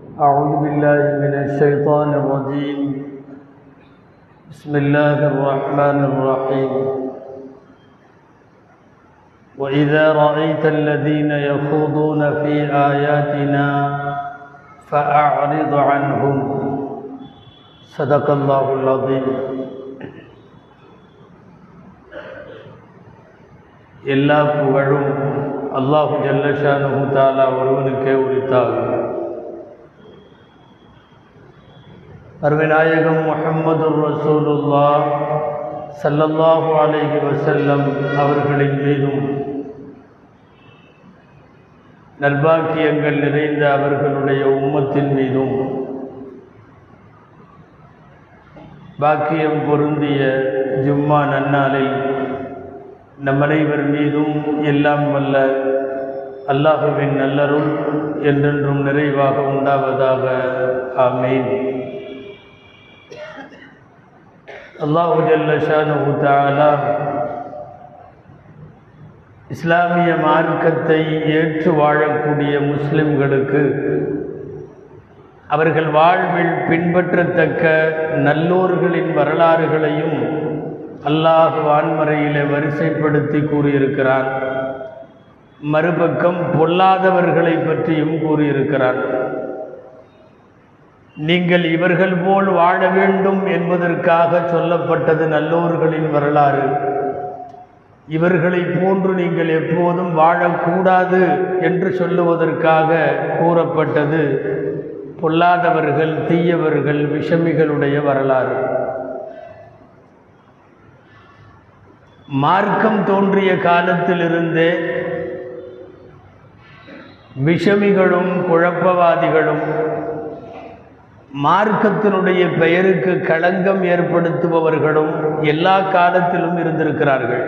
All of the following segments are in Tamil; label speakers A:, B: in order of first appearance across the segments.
A: أعوذ بالله من الشيطان الرجيم بسم الله الرحمن الرحيم وإذا رأيت الذين يخوضون في آياتنا فأعرض عنهم صدق الله العظيم எல்லா புகழும் அல்லாஹு ஜல்லஷானு தாலா ஒருவனுக்கே உரித்தாகும் அருவிநாயகம் முஹம்மது ரசூலுல்லா சல்லல்லாஹு அலைஹி வஸல்லம் அவர்களின் மீதும் நல்பாக்கியங்கள் நிறைந்த அவர்களுடைய உம்மத்தின் மீதும் பாக்கியம் பொருந்திய ஜும்மா நன்னாளில் நம் அனைவர் மீதும் எல்லாம் வல்ல அல்லாஹுவின் நல்லருள் என்றென்றும் நிறைவாக உண்டாவதாக ஆமீன் அல்லாஹு ஜல்ல ஷானு தாலா இஸ்லாமிய மார்க்கத்தை ஏற்று வாழக்கூடிய முஸ்லிம்களுக்கு அவர்கள் வாழ்வில் பின்பற்றத்தக்க நல்லோர்களின் வரலாறுகளையும் அல்லாஹ் வான்மறையிலே வரிசைப்படுத்தி கூறியிருக்கிறான் மறுபக்கம் பொல்லாதவர்களை பற்றியும் கூறியிருக்கிறான் நீங்கள் இவர்கள் போல் வாழ வேண்டும் என்பதற்காக சொல்லப்பட்டது நல்லோர்களின் வரலாறு இவர்களை போன்று நீங்கள் எப்போதும் வாழக்கூடாது என்று சொல்லுவதற்காக கூறப்பட்டது பொல்லாதவர்கள் தீயவர்கள் விஷமிகளுடைய வரலாறு மார்க்கம் தோன்றிய காலத்திலிருந்தே விஷமிகளும் குழப்பவாதிகளும் மார்க்கத்தினுடைய பெயருக்கு களங்கம் ஏற்படுத்துபவர்களும் எல்லா காலத்திலும் இருந்திருக்கிறார்கள்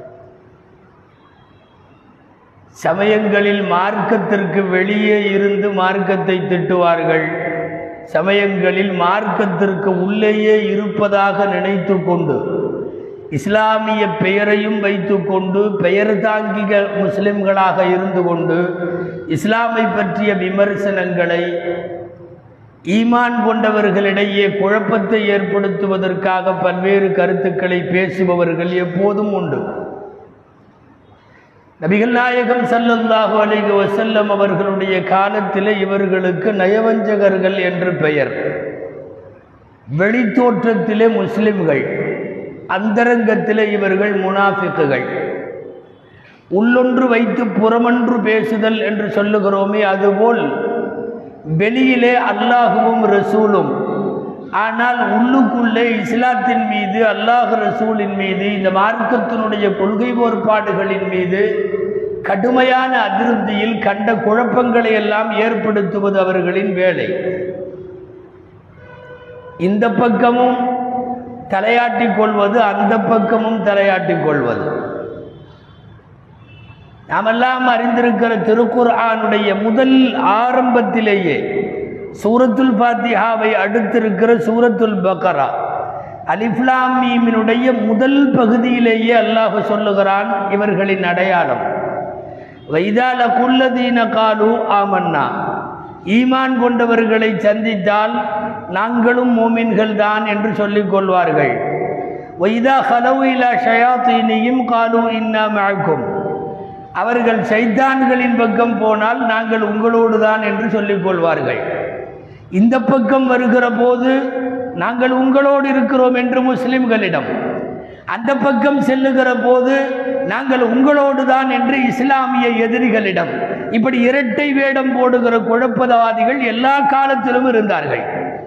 A: சமயங்களில் மார்க்கத்திற்கு வெளியே இருந்து மார்க்கத்தை திட்டுவார்கள் சமயங்களில் மார்க்கத்திற்கு உள்ளேயே இருப்பதாக நினைத்து கொண்டு இஸ்லாமிய பெயரையும் வைத்துக்கொண்டு பெயர் தாங்கிக முஸ்லிம்களாக இருந்து கொண்டு இஸ்லாமை பற்றிய விமர்சனங்களை ஈமான் கொண்டவர்களிடையே குழப்பத்தை ஏற்படுத்துவதற்காக பல்வேறு கருத்துக்களை பேசுபவர்கள் எப்போதும் உண்டு நபிகள் நாயகம் சல்லல்லாஹு அலைஹி வசல்லம் அவர்களுடைய காலத்தில் இவர்களுக்கு நயவஞ்சகர்கள் என்று பெயர் வெளித்தோற்றத்திலே முஸ்லிம்கள் அந்தரங்கத்திலே இவர்கள் முனாஃபிக்குகள் உள்ளொன்று வைத்து புறமொன்று பேசுதல் என்று சொல்லுகிறோமே அதுபோல் வெளியிலே அல்லாஹுவும் ரசூலும் ஆனால் உள்ளுக்குள்ளே இஸ்லாத்தின் மீது அல்லாஹ் ரசூலின் மீது இந்த மார்க்கத்தினுடைய கொள்கை கோட்பாடுகளின் மீது கடுமையான அதிருப்தியில் கண்ட குழப்பங்களை எல்லாம் ஏற்படுத்துவது அவர்களின் வேலை இந்த பக்கமும் தலையாட்டிக் கொள்வது அந்த பக்கமும் தலையாட்டிக் கொள்வது நாமெல்லாம் அறிந்திருக்கிற திருக்குர்ஆனுடைய முதல் ஆரம்பத்திலேயே சூரத்துல் பாத்திஹாவை அடுத்திருக்கிற சூரத்துல் பக்கரா அலிஃப்லாம் மீமினுடைய முதல் பகுதியிலேயே அல்லாஹ் சொல்லுகிறான் இவர்களின் அடையாளம் வைதால குல்லதீன காலு ஆமன்னா ஈமான் கொண்டவர்களை சந்தித்தால் நாங்களும் மோமின்கள் தான் என்று சொல்லிக் கொள்வார்கள் வைதா ஹலவுயிலா ஷயாத்தீனியும் காலு இன்னா மழக்கும் அவர்கள் சைத்தான்களின் பக்கம் போனால் நாங்கள் உங்களோடு தான் என்று சொல்லிக் கொள்வார்கள் இந்த பக்கம் வருகிற போது நாங்கள் உங்களோடு இருக்கிறோம் என்று முஸ்லிம்களிடம் அந்த பக்கம் செல்லுகிற போது நாங்கள் உங்களோடு தான் என்று இஸ்லாமிய எதிரிகளிடம் இப்படி இரட்டை வேடம் போடுகிற குழப்பவாதிகள் எல்லா காலத்திலும் இருந்தார்கள்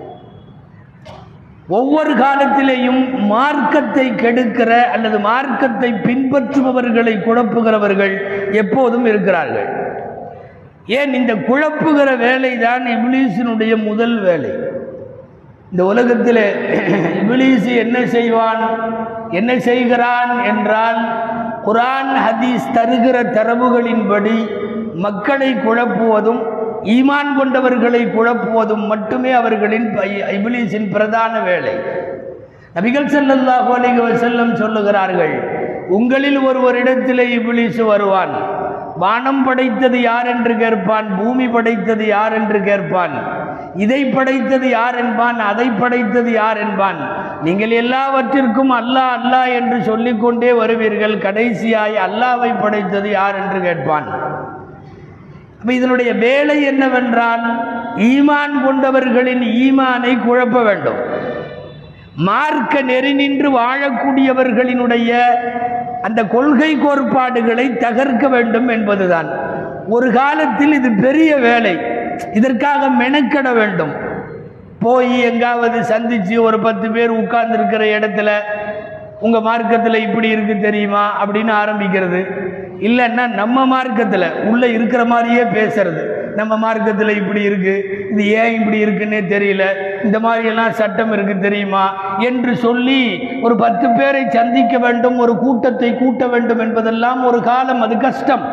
A: ஒவ்வொரு காலத்திலேயும் மார்க்கத்தை கெடுக்கிற அல்லது மார்க்கத்தை பின்பற்றுபவர்களை குழப்புகிறவர்கள் எப்போதும் இருக்கிறார்கள் ஏன் இந்த குழப்புகிற வேலை தான் இபிலீஸினுடைய முதல் வேலை இந்த உலகத்தில் இபிலீஸ் என்ன செய்வான் என்ன செய்கிறான் என்றால் குரான் ஹதீஸ் தருகிற தரவுகளின்படி மக்களை குழப்புவதும் ஈமான் கொண்டவர்களை குழப்புவதும் மட்டுமே அவர்களின் இபிலீஸின் பிரதான வேலை நபிகள் ஸல்லல்லாஹு அலைஹி வஸல்லம் சொல்லுகிறார்கள் உங்களில் ஒருவரிடத்திலே இபிலிசு வருவான் வானம் படைத்தது யார் என்று கேட்பான் பூமி படைத்தது யார் என்று கேட்பான் இதை படைத்தது யார் என்பான் அதை படைத்தது யார் என்பான் நீங்கள் எல்லாவற்றிற்கும் அல்லாஹ் அல்லாஹ் என்று சொல்லிக்கொண்டே வருவீர்கள் கடைசியாய் அல்லாவை படைத்தது யார் என்று கேட்பான் அப்ப இதனுடைய வேலை என்னவென்றால் ஈமான் கொண்டவர்களின் ஈமானை குழப்ப வேண்டும் மார்க்க நெறி நின்று வாழக்கூடியவர்களினுடைய அந்த கொள்கை கோட்பாடுகளை தகர்க்க வேண்டும் என்பதுதான் ஒரு காலத்தில் இது பெரிய வேலை இதற்காக மெனக்கெட வேண்டும் போய் எங்காவது சந்திச்சு ஒரு பத்து பேர் உட்கார்ந்துருக்கிற இடத்துல உங்க மார்க்கத்தில் இப்படி இருக்கு தெரியுமா அப்படின்னு ஆரம்பிக்கிறது இல்லைன்னா நம்ம மார்க்கத்தில் உள்ள இருக்கிற மாதிரியே பேசுறது நம்ம மார்க்கத்தில் இப்படி இருக்கு இது ஏன் இப்படி இருக்குன்னே தெரியல இந்த மாதிரியெல்லாம் சட்டம் இருக்கு தெரியுமா என்று சொல்லி ஒரு பத்து பேரை சந்திக்க வேண்டும் ஒரு கூட்டத்தை கூட்ட வேண்டும் என்பதெல்லாம் ஒரு காலம் அது கஷ்டம்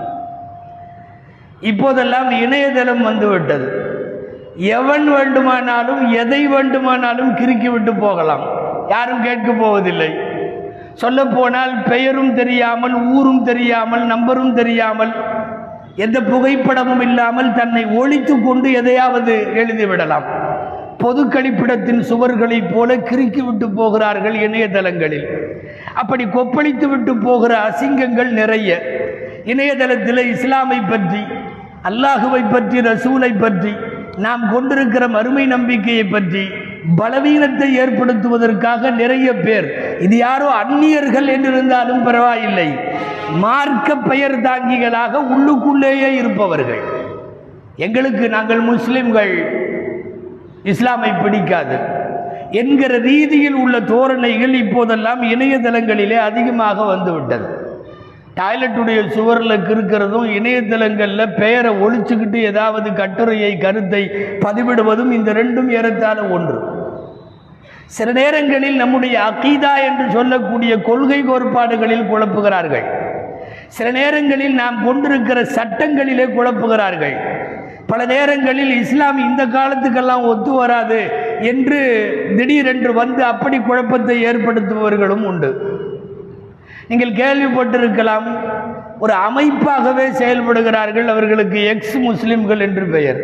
A: இப்போதெல்லாம் இணையதளம் வந்துவிட்டது எவன் வேண்டுமானாலும் எதை வேண்டுமானாலும் கிறுக்கி விட்டு போகலாம் யாரும் கேட்க போவதில்லை சொல்லப்போனால் பெயரும் தெரியாமல் ஊரும் தெரியாமல் நம்பரும் தெரியாமல் எந்த புகைப்படமும் இல்லாமல் தன்னை ஒழித்து கொண்டு எதையாவது எழுதிவிடலாம் பொது கழிப்பிடத்தின் சுவர்களைப் போல கிறுக்கி விட்டு போகிறார்கள் இணையதளங்களில் அப்படி கொப்பளித்து விட்டு போகிற அசிங்கங்கள் நிறைய இணையதளத்தில் இஸ்லாமை பற்றி அல்லாஹுவை பற்றி ரசூலை பற்றி நாம் கொண்டிருக்கிற மறுமை நம்பிக்கையை பற்றி பலவீனத்தை ஏற்படுத்துவதற்காக நிறைய பேர் இது யாரோ அந்நியர்கள் என்றிருந்தாலும் பரவாயில்லை மார்க்க பெயர் தாங்கிகளாக உள்ளுக்குள்ளேயே இருப்பவர்கள் எங்களுக்கு நாங்கள் முஸ்லிம்கள் இஸ்லாமை பிடிக்காது என்கிற ரீதியில் உள்ள தோரணைகள் இப்போதெல்லாம் இணையதளங்களிலே அதிகமாக வந்துவிட்டது டாய்லெட்டுடைய சுவரில் கிறுக்கிறதும் இணையதளங்களில் பெயரை ஒழிச்சுக்கிட்டு ஏதாவது கட்டுரையை கருத்தை பதிவிடுவதும் இந்த ரெண்டும் ஏறத்தாழ ஒன்று சில நேரங்களில் நம்முடைய அகீதா என்று சொல்லக்கூடிய கொள்கை கோட்பாடுகளில் குழப்புகிறார்கள் சில நேரங்களில் நாம் கொண்டிருக்கிற சட்டங்களிலே குழப்புகிறார்கள் பல நேரங்களில் இஸ்லாம் இந்த காலத்துக்கெல்லாம் ஒத்து வராது என்று திடீரென்று வந்து அப்படி குழப்பத்தை ஏற்படுத்துபவர்களும் உண்டு நீங்கள் கேள்விப்பட்டிருக்கலாம் ஒரு அமைப்பாகவே செயல்படுகிறார்கள் அவர்களுக்கு எக்ஸ் முஸ்லிம்கள் என்று பெயர்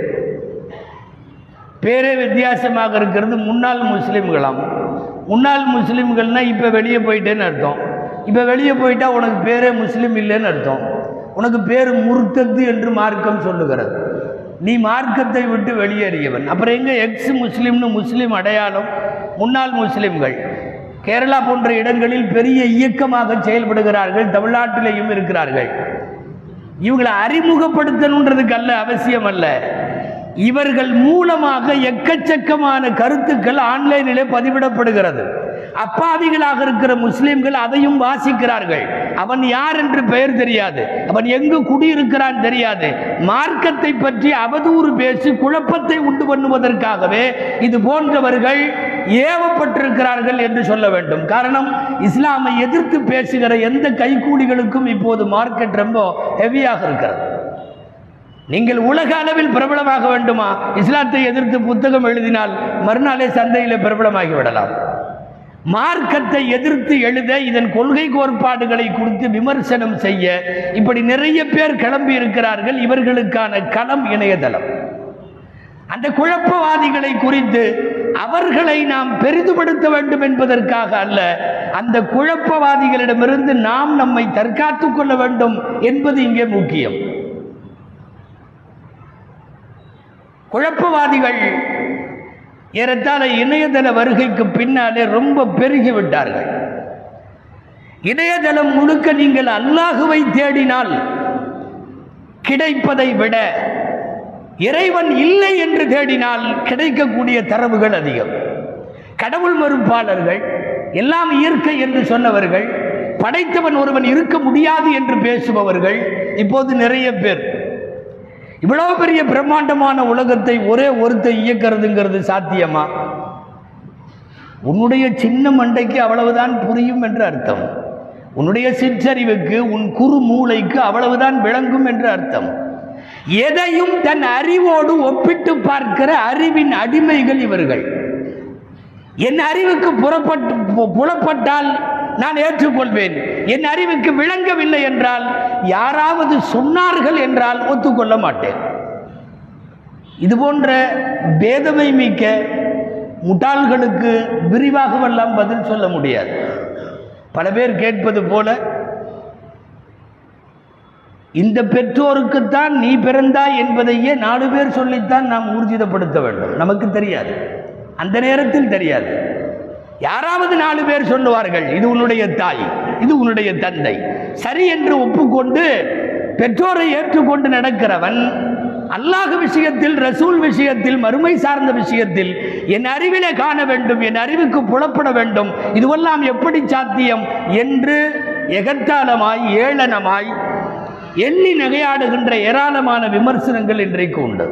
A: பேரே வித்தியாசமாக இருக்கிறது முன்னாள் முஸ்லிம்களாம் முன்னாள் முஸ்லிம்கள்னா இப்போ வெளியே போயிட்டேன்னு அர்த்தம் இப்போ வெளியே போயிட்டா உனக்கு பேரே முஸ்லீம் இல்லைன்னு அர்த்தம் உனக்கு பேர் முர்த்தத்து என்று மார்க்கம் சொல்லுகிறது நீ மார்க்கத்தை விட்டு வெளியேறியவன் அப்புறம் எங்கே எக்ஸ் முஸ்லீம்னு முஸ்லீம் அடையாளம் முன்னாள் முஸ்லிம்கள் கேரளா போன்ற இடங்களில் பெரிய இயக்கமாக செயல்படுகிறார்கள் தமிழ்நாட்டிலேயும் இருக்கிறார்கள் இவங்களை அறிமுகப்படுத்தணுன்றதுக்கு அல்ல அவசியம் அல்ல இவர்கள் மூலமாக எக்கச்சக்கமான கருத்துக்கள் ஆன்லைனிலே பதிவிடப்படுகிறது அப்பாவிகளாக இருக்கிற முஸ்லிம்கள் அதையும் வாசிக்கிறார்கள் அவன் யார் என்று பெயர் தெரியாது அவன் எங்கு குடியிருக்கிறான் தெரியாது மார்க்கத்தை பற்றி அவதூறு பேசி குழப்பத்தை உண்டு பண்ணுவதற்காகவே இது போன்றவர்கள் ஏவப்பட்டிருக்கிறார்கள் என்று சொல்ல வேண்டும் காரணம் இஸ்லாமை எதிர்த்து பேசுகிற எந்த கைக்கூலிகளுக்கும் இப்போது மார்க்கெட் ரொம்ப ஹெவியாக இருக்கிறது நீங்கள் உலக அளவில் பிரபலமாக வேண்டுமா இஸ்லாத்தை எதிர்த்து புத்தகம் எழுதினால் மறுநாளே சந்தையில் பிரபலமாகி விடலாம் மார்க்கத்தை எதிர்த்து எழுத இதன் கொள்கை கோட்பாடுகளை குறித்து விமர்சனம் செய்ய இப்படி நிறைய பேர் கிளம்பி இருக்கிறார்கள் இவர்களுக்கான களம் இணையதளம் அந்த குழப்பவாதிகளை குறித்து அவர்களை நாம் பெரிதுபடுத்த வேண்டும் என்பதற்காக அல்ல அந்த குழப்பவாதிகளிடமிருந்து நாம் நம்மை தற்காத்துக் கொள்ள வேண்டும் என்பது இங்கே முக்கியம் குழப்பவாதிகள் ஏறத்தாழ இணையதள வருகைக்கு பின்னாலே ரொம்ப பெருகி விட்டார்கள் இணையதளம் முழுக்க நீங்கள் அல்லாஹுவை தேடினால் கிடைப்பதை விட இறைவன் இல்லை என்று தேடினால் கிடைக்கக்கூடிய தரவுகள் அதிகம் கடவுள் மறுப்பாளர்கள் எல்லாம் இயற்கை என்று சொன்னவர்கள் படைத்தவன் ஒருவன் இருக்க முடியாது என்று பேசுபவர்கள் இப்போது நிறைய பேர் இவ்வளவு பெரிய பிரம்மாண்டமான உலகத்தை ஒரே ஒருத்தர் இயக்கிறதுங்கிறது சாத்தியமா உன்னுடைய சின்ன மண்டைக்கு அவ்வளவுதான் புரியும் என்று அர்த்தம் உன்னுடைய சிற்றறிவுக்கு உன் குறு மூளைக்கு அவ்வளவுதான் விளங்கும் என்று அர்த்தம் எதையும் தன் அறிவோடு ஒப்பிட்டு பார்க்கிற அறிவின் அடிமைகள் இவர்கள் என் அறிவுக்கு புறப்பட்டு பு- புலப்பட்டால் நான் ஏற்றுக்கொள்வேன் என் அறிவுக்கு விளங்கவில்லை என்றால் யாராவது சொன்னார்கள் என்றால் ஒத்துக்கொள்ள மாட்டேன் இது போன்ற பேதமை மிக்க முட்டாள்களுக்கு விரிவாகவெல்லாம் பதில் சொல்ல முடியாது பல பேர் கேட்பது போல இந்த பெற்றோருக்குத்தான் நீ பிறந்தாய் என்பதையே நாலு பேர் சொல்லித்தான் நாம் ஊர்ஜிதப்படுத்த வேண்டும் நமக்கு தெரியாது அந்த நேரத்தில் தெரியாது யாராவது நாலு பேர் சொல்லுவார்கள் இது உன்னுடைய தாய் இது உன்னுடைய தந்தை சரி என்று ஒப்புக்கொண்டு பெற்றோரை ஏற்றுக்கொண்டு நடக்கிறவன் அல்லாஹ் விஷயத்தில் ரசூல் விஷயத்தில் மறுமை சார்ந்த விஷயத்தில் என் அறிவிலே காண வேண்டும் என் அறிவுக்கு புலப்பட வேண்டும் இதுவெல்லாம் எப்படி சாத்தியம் என்று எகத்தாளமாய் ஏளனமாய் எண்ணி நகையாடுகின்ற ஏராளமான விமர்சனங்கள் இன்றைக்கு உண்டு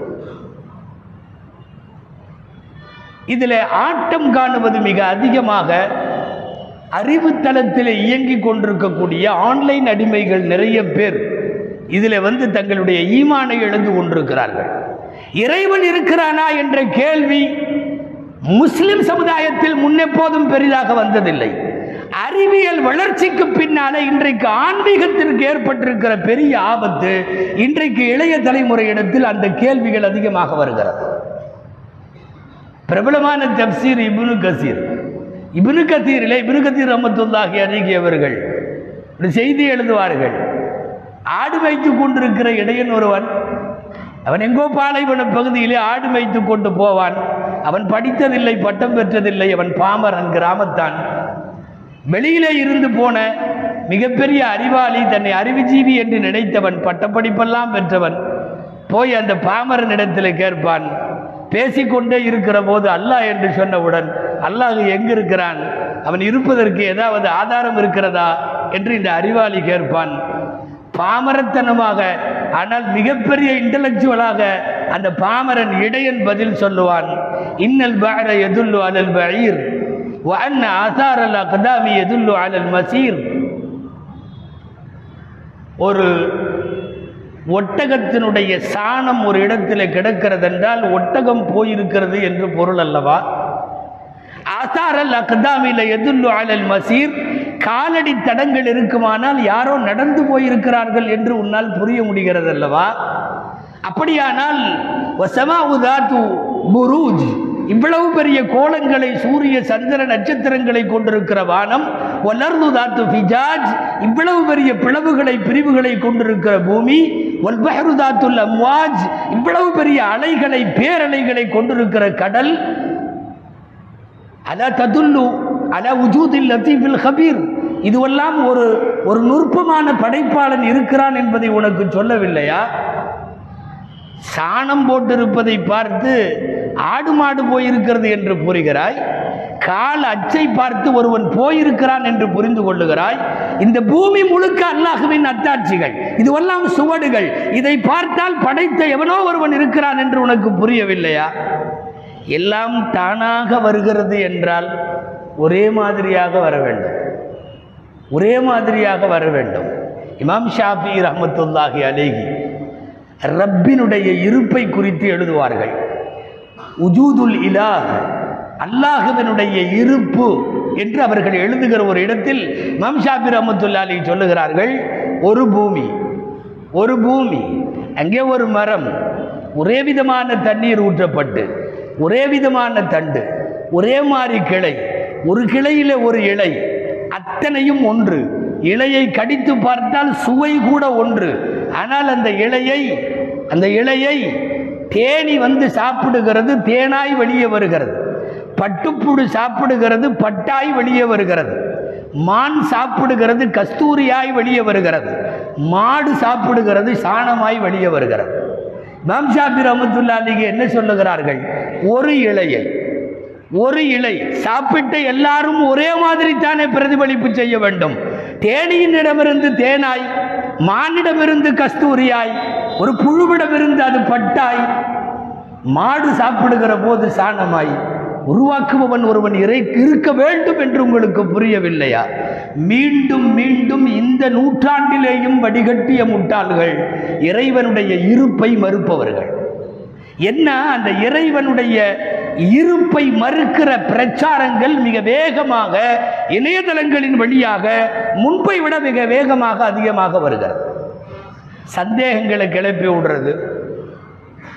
A: இதில் ஆட்டம் காணுவது மிக அதிகமாக அறிவுத்தளத்தில் இயங்கிக் கொண்டிருக்கக்கூடிய ஆன்லைன் அடிமைகள் நிறைய பேர் இதில் வந்து தங்களுடைய ஈமானை இழந்து கொண்டிருக்கிறார்கள் இறைவன் இருக்கிறானா என்ற கேள்வி முஸ்லிம் சமுதாயத்தில் முன்னெப்போதும் பெரிதாக வந்ததில்லை அறிவியல் வளர்ச்சிக்கு பின்னால இன்றைக்கு ஆன்மீகத்திற்கு ஏற்பட்டிருக்கிற பெரிய ஆபத்து இன்றைக்கு இளைய தலைமுறையிடத்தில் அந்த கேள்விகள் அதிகமாக வருகிறது பிரபலமான தப்சீர் இப்னு கசீர் இப்னு கசீரில் இப்னு கசீர் ரஹமத்துல்லாஹி அணுகியவர்கள் ஒரு செய்தி எழுதுவார்கள் ஆடு வைத்து கொண்டிருக்கிற இடையன் ஒருவன் அவன் எங்கோ பாலைவன பகுதியிலே ஆடு வைத்து கொண்டு போவான் அவன் படித்ததில்லை பட்டம் பெற்றதில்லை அவன் பாமரன் கிராமத்தான் வெளியிலே இருந்து போன மிகப்பெரிய அறிவாளி தன்னை அறிவுஜீவி என்று நினைத்தவன் பட்டப்படிப்பெல்லாம் பெற்றவன் போய் அந்த பாமரன் இடத்தில் கேட்பான் பேசிக்கொண்டே இருக்கிற போது அல்லாஹ் என்று சொன்னவுடன் அல்லாஹ் எங்கு இருக்கிறான் அவன் இருப்பதற்கு ஏதாவது ஆதாரம் இருக்கிறதா என்று இந்த அறிவாளி கேட்பான் பாமரத்தனமாக ஆனால் மிகப்பெரிய இன்டலெக்சுவலாக அந்த பாமரன் இடையன் பதில் சொல்லுவான் இன்னல் பார எதுல்லு அலல் பயிர் وأن آثار الأقدام يدل على المسير ஒரு ஒட்டகத்தினுடைய சாணம் ஒரு இடத்தில் கிடக்கிறது என்றால் ஒட்டகம் போயிருக்கிறது என்று பொருள் அல்லவா ஆசாரல் அக்தாமில எதுல்லு அலல் மசீர் காலடி தடங்கள் இருக்குமானால் யாரோ நடந்து போயிருக்கிறார்கள் என்று உன்னால் புரிய முடிகிறது அல்லவா அப்படியானால் வசமாவுதாத்து புரூஜ் இவ்வளவு பெரிய கோலங்களை சூரிய சந்திர நட்சத்திரங்களை கொண்டிருக்கிற வானம் வளர்ந்து தாத்து ஃபிஜாஜ் இவ்வளவு பெரிய பிளவுகளை பிரிவுகளை கொண்டிருக்கிற பூமி ஒல்பஹரு தாத்துல் அம்வாஜ் இவ்வளவு பெரிய அலைகளை பேரலைகளை கொண்டிருக்கிற கடல் அல ததுல்லு அல உஜூதில் லத்தீஃபில் ஹபீர் இதுவெல்லாம் ஒரு ஒரு நுட்பமான படைப்பாளன் இருக்கிறான் என்பதை உனக்கு சொல்லவில்லையா சாணம் போட்டிருப்பதை பார்த்து ஆடு மாடு போயிருக்கிறது என்று புரிகிறாய் கால் அச்சை பார்த்து ஒருவன் போயிருக்கிறான் என்று புரிந்து கொள்ளுகிறாய் இந்த பூமி முழுக்க அல்லாஹுவின் அத்தாட்சிகள் இதுவெல்லாம் சுவடுகள் இதை பார்த்தால் படைத்த எவனோ ஒருவன் இருக்கிறான் என்று உனக்கு புரியவில்லையா எல்லாம் தானாக வருகிறது என்றால் ஒரே மாதிரியாக வர வேண்டும் ஒரே மாதிரியாக வர வேண்டும் இமாம் ஷாஃபி ரஹமத்துல்லாஹி அலேஹி ரப்பினுடைய இருப்பை குறித்து எழுதுவார்கள் உஜூதுல் இலாஹ் அல்லாஹுவினுடைய இருப்பு என்று அவர்கள் எழுதுகிற ஒரு இடத்தில் இமாம் ஷாஃபி ரஹமத்துல்லா அலி சொல்லுகிறார்கள் ஒரு பூமி ஒரு பூமி அங்கே ஒரு மரம் ஒரே விதமான தண்ணீர் ஊற்றப்பட்டு ஒரே விதமான தண்டு ஒரே மாதிரி கிளை ஒரு கிளையில ஒரு இலை அத்தனையும் ஒன்று இலையை கடித்து பார்த்தால் சுவை கூட ஒன்று ஆனால் அந்த இலையை அந்த இலையை தேனி வந்து சாப்பிடுகிறது தேனாய் வெளியே வருகிறது பட்டுப்புழு சாப்பிடுகிறது பட்டாய் வெளியே வருகிறது மான் சாப்பிடுகிறது கஸ்தூரியாய் வெளியே வருகிறது மாடு சாப்பிடுகிறது சாணமாய் வெளியே வருகிறது இமாம் ஷாபி ரஹமத்துல்லா அலிக்கு என்ன சொல்லுகிறார்கள் ஒரு இலையை ஒரு இலை சாப்பிட்ட எல்லாரும் ஒரே மாதிரி தானே பிரதிபலிப்பு செய்ய வேண்டும் தேனியினிடமிருந்து தேனாய் மானிடமிருந்து கஸ்தூரியாய் ஒரு புழுவிடமிருந்து அது பட்டாய் மாடு சாப்பிடுகிற போது சாணமாய் உருவாக்குபவன் ஒருவன் இறை இருக்க வேண்டும் என்று உங்களுக்கு புரியவில்லையா மீண்டும் மீண்டும் இந்த நூற்றாண்டிலேயும் வடிகட்டிய முட்டாள்கள் இறைவனுடைய இருப்பை மறுப்பவர்கள் என்ன அந்த இறைவனுடைய இருப்பை மறுக்கிற பிரச்சாரங்கள் மிக வேகமாக இணையதளங்களின் வழியாக முன்பை விட மிக வேகமாக அதிகமாக வருகிறது சந்தேகங்களை கிளப்பி விடுறது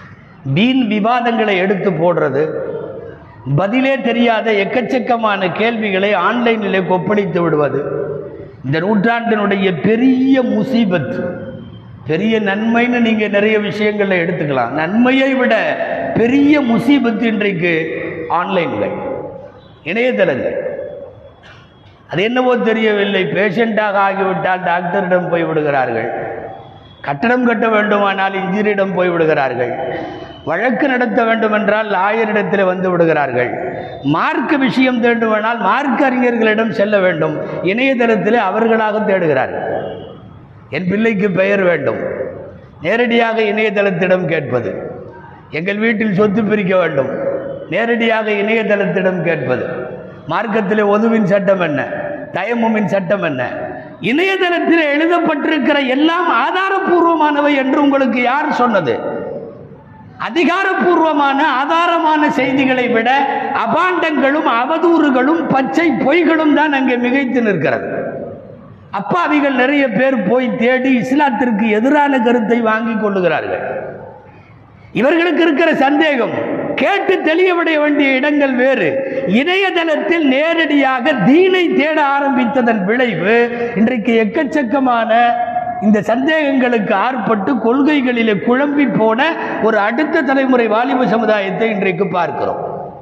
A: வீண் விவாதங்களை எடுத்து போடுறது பதிலே தெரியாத எக்கச்சக்கமான கேள்விகளை ஆன்லைனிலே கொப்பளித்து விடுவது இந்த நூற்றாண்டினுடைய பெரிய முசீபத் பெரிய நன்மைன்னு நீங்கள் நிறைய விஷயங்களை எடுத்துக்கலாம் நன்மையை விட பெரிய முசீபத் இன்றைக்கு ஆன்லைன்கள் இணையதளங்கள் அது என்னவோ தெரியவில்லை பேஷண்ட்டாக ஆகிவிட்டால் டாக்டரிடம் போய் விடுகிறார்கள் கட்டணம் கட்ட வேண்டுமானால் இன்ஜினியரிடம் போய் விடுகிறார்கள் வழக்கு நடத்த வேண்டுமென்றால் லாயரிடத்தில் வந்து விடுகிறார்கள் மார்க்க விஷயம் தேடுமானால் மார்க்க அறிஞர்களிடம் செல்ல வேண்டும் இணையதளத்தில் அவர்களாக தேடுகிறார்கள் என் பிள்ளைக்கு பெயர் வேண்டும் நேரடியாக இணையதளத்திடம் கேட்பது எங்கள் வீட்டில் சொத்து பிரிக்க வேண்டும் நேரடியாக இணையதளத்திடம் கேட்பது மார்க்கத்தில் ஒதுவின் சட்டம் என்ன தயமுமின் சட்டம் என்ன இணையதளத்தில் எழுதப்பட்டிருக்கிற எல்லாம் ஆதாரபூர்வமானவை என்று உங்களுக்கு யார் சொன்னது அதிகாரப்பூர்வமான ஆதாரமான செய்திகளை விட அபாண்டங்களும் அவதூறுகளும் பச்சை பொய்களும் தான் அங்கே மிகைத்து நிற்கிறது அப்பாவிகள் நிறைய பேர் போய் தேடி இஸ்லாத்திற்கு எதிரான கருத்தை வாங்கி கொள்ளுகிறார்கள் இவர்களுக்கு இருக்கிற சந்தேகம் கேட்டு தெளியவிட வேண்டிய இடங்கள் வேறு இணையதளத்தில் நேரடியாக தீனை தேட ஆரம்பித்ததன் விளைவு இன்றைக்கு எக்கச்சக்கமான இந்த சந்தேகங்களுக்கு ஆற்பட்டு கொள்கைகளிலே குழம்பி போன ஒரு அடுத்த தலைமுறை வாலிப சமுதாயத்தை இன்றைக்கு பார்க்கிறோம்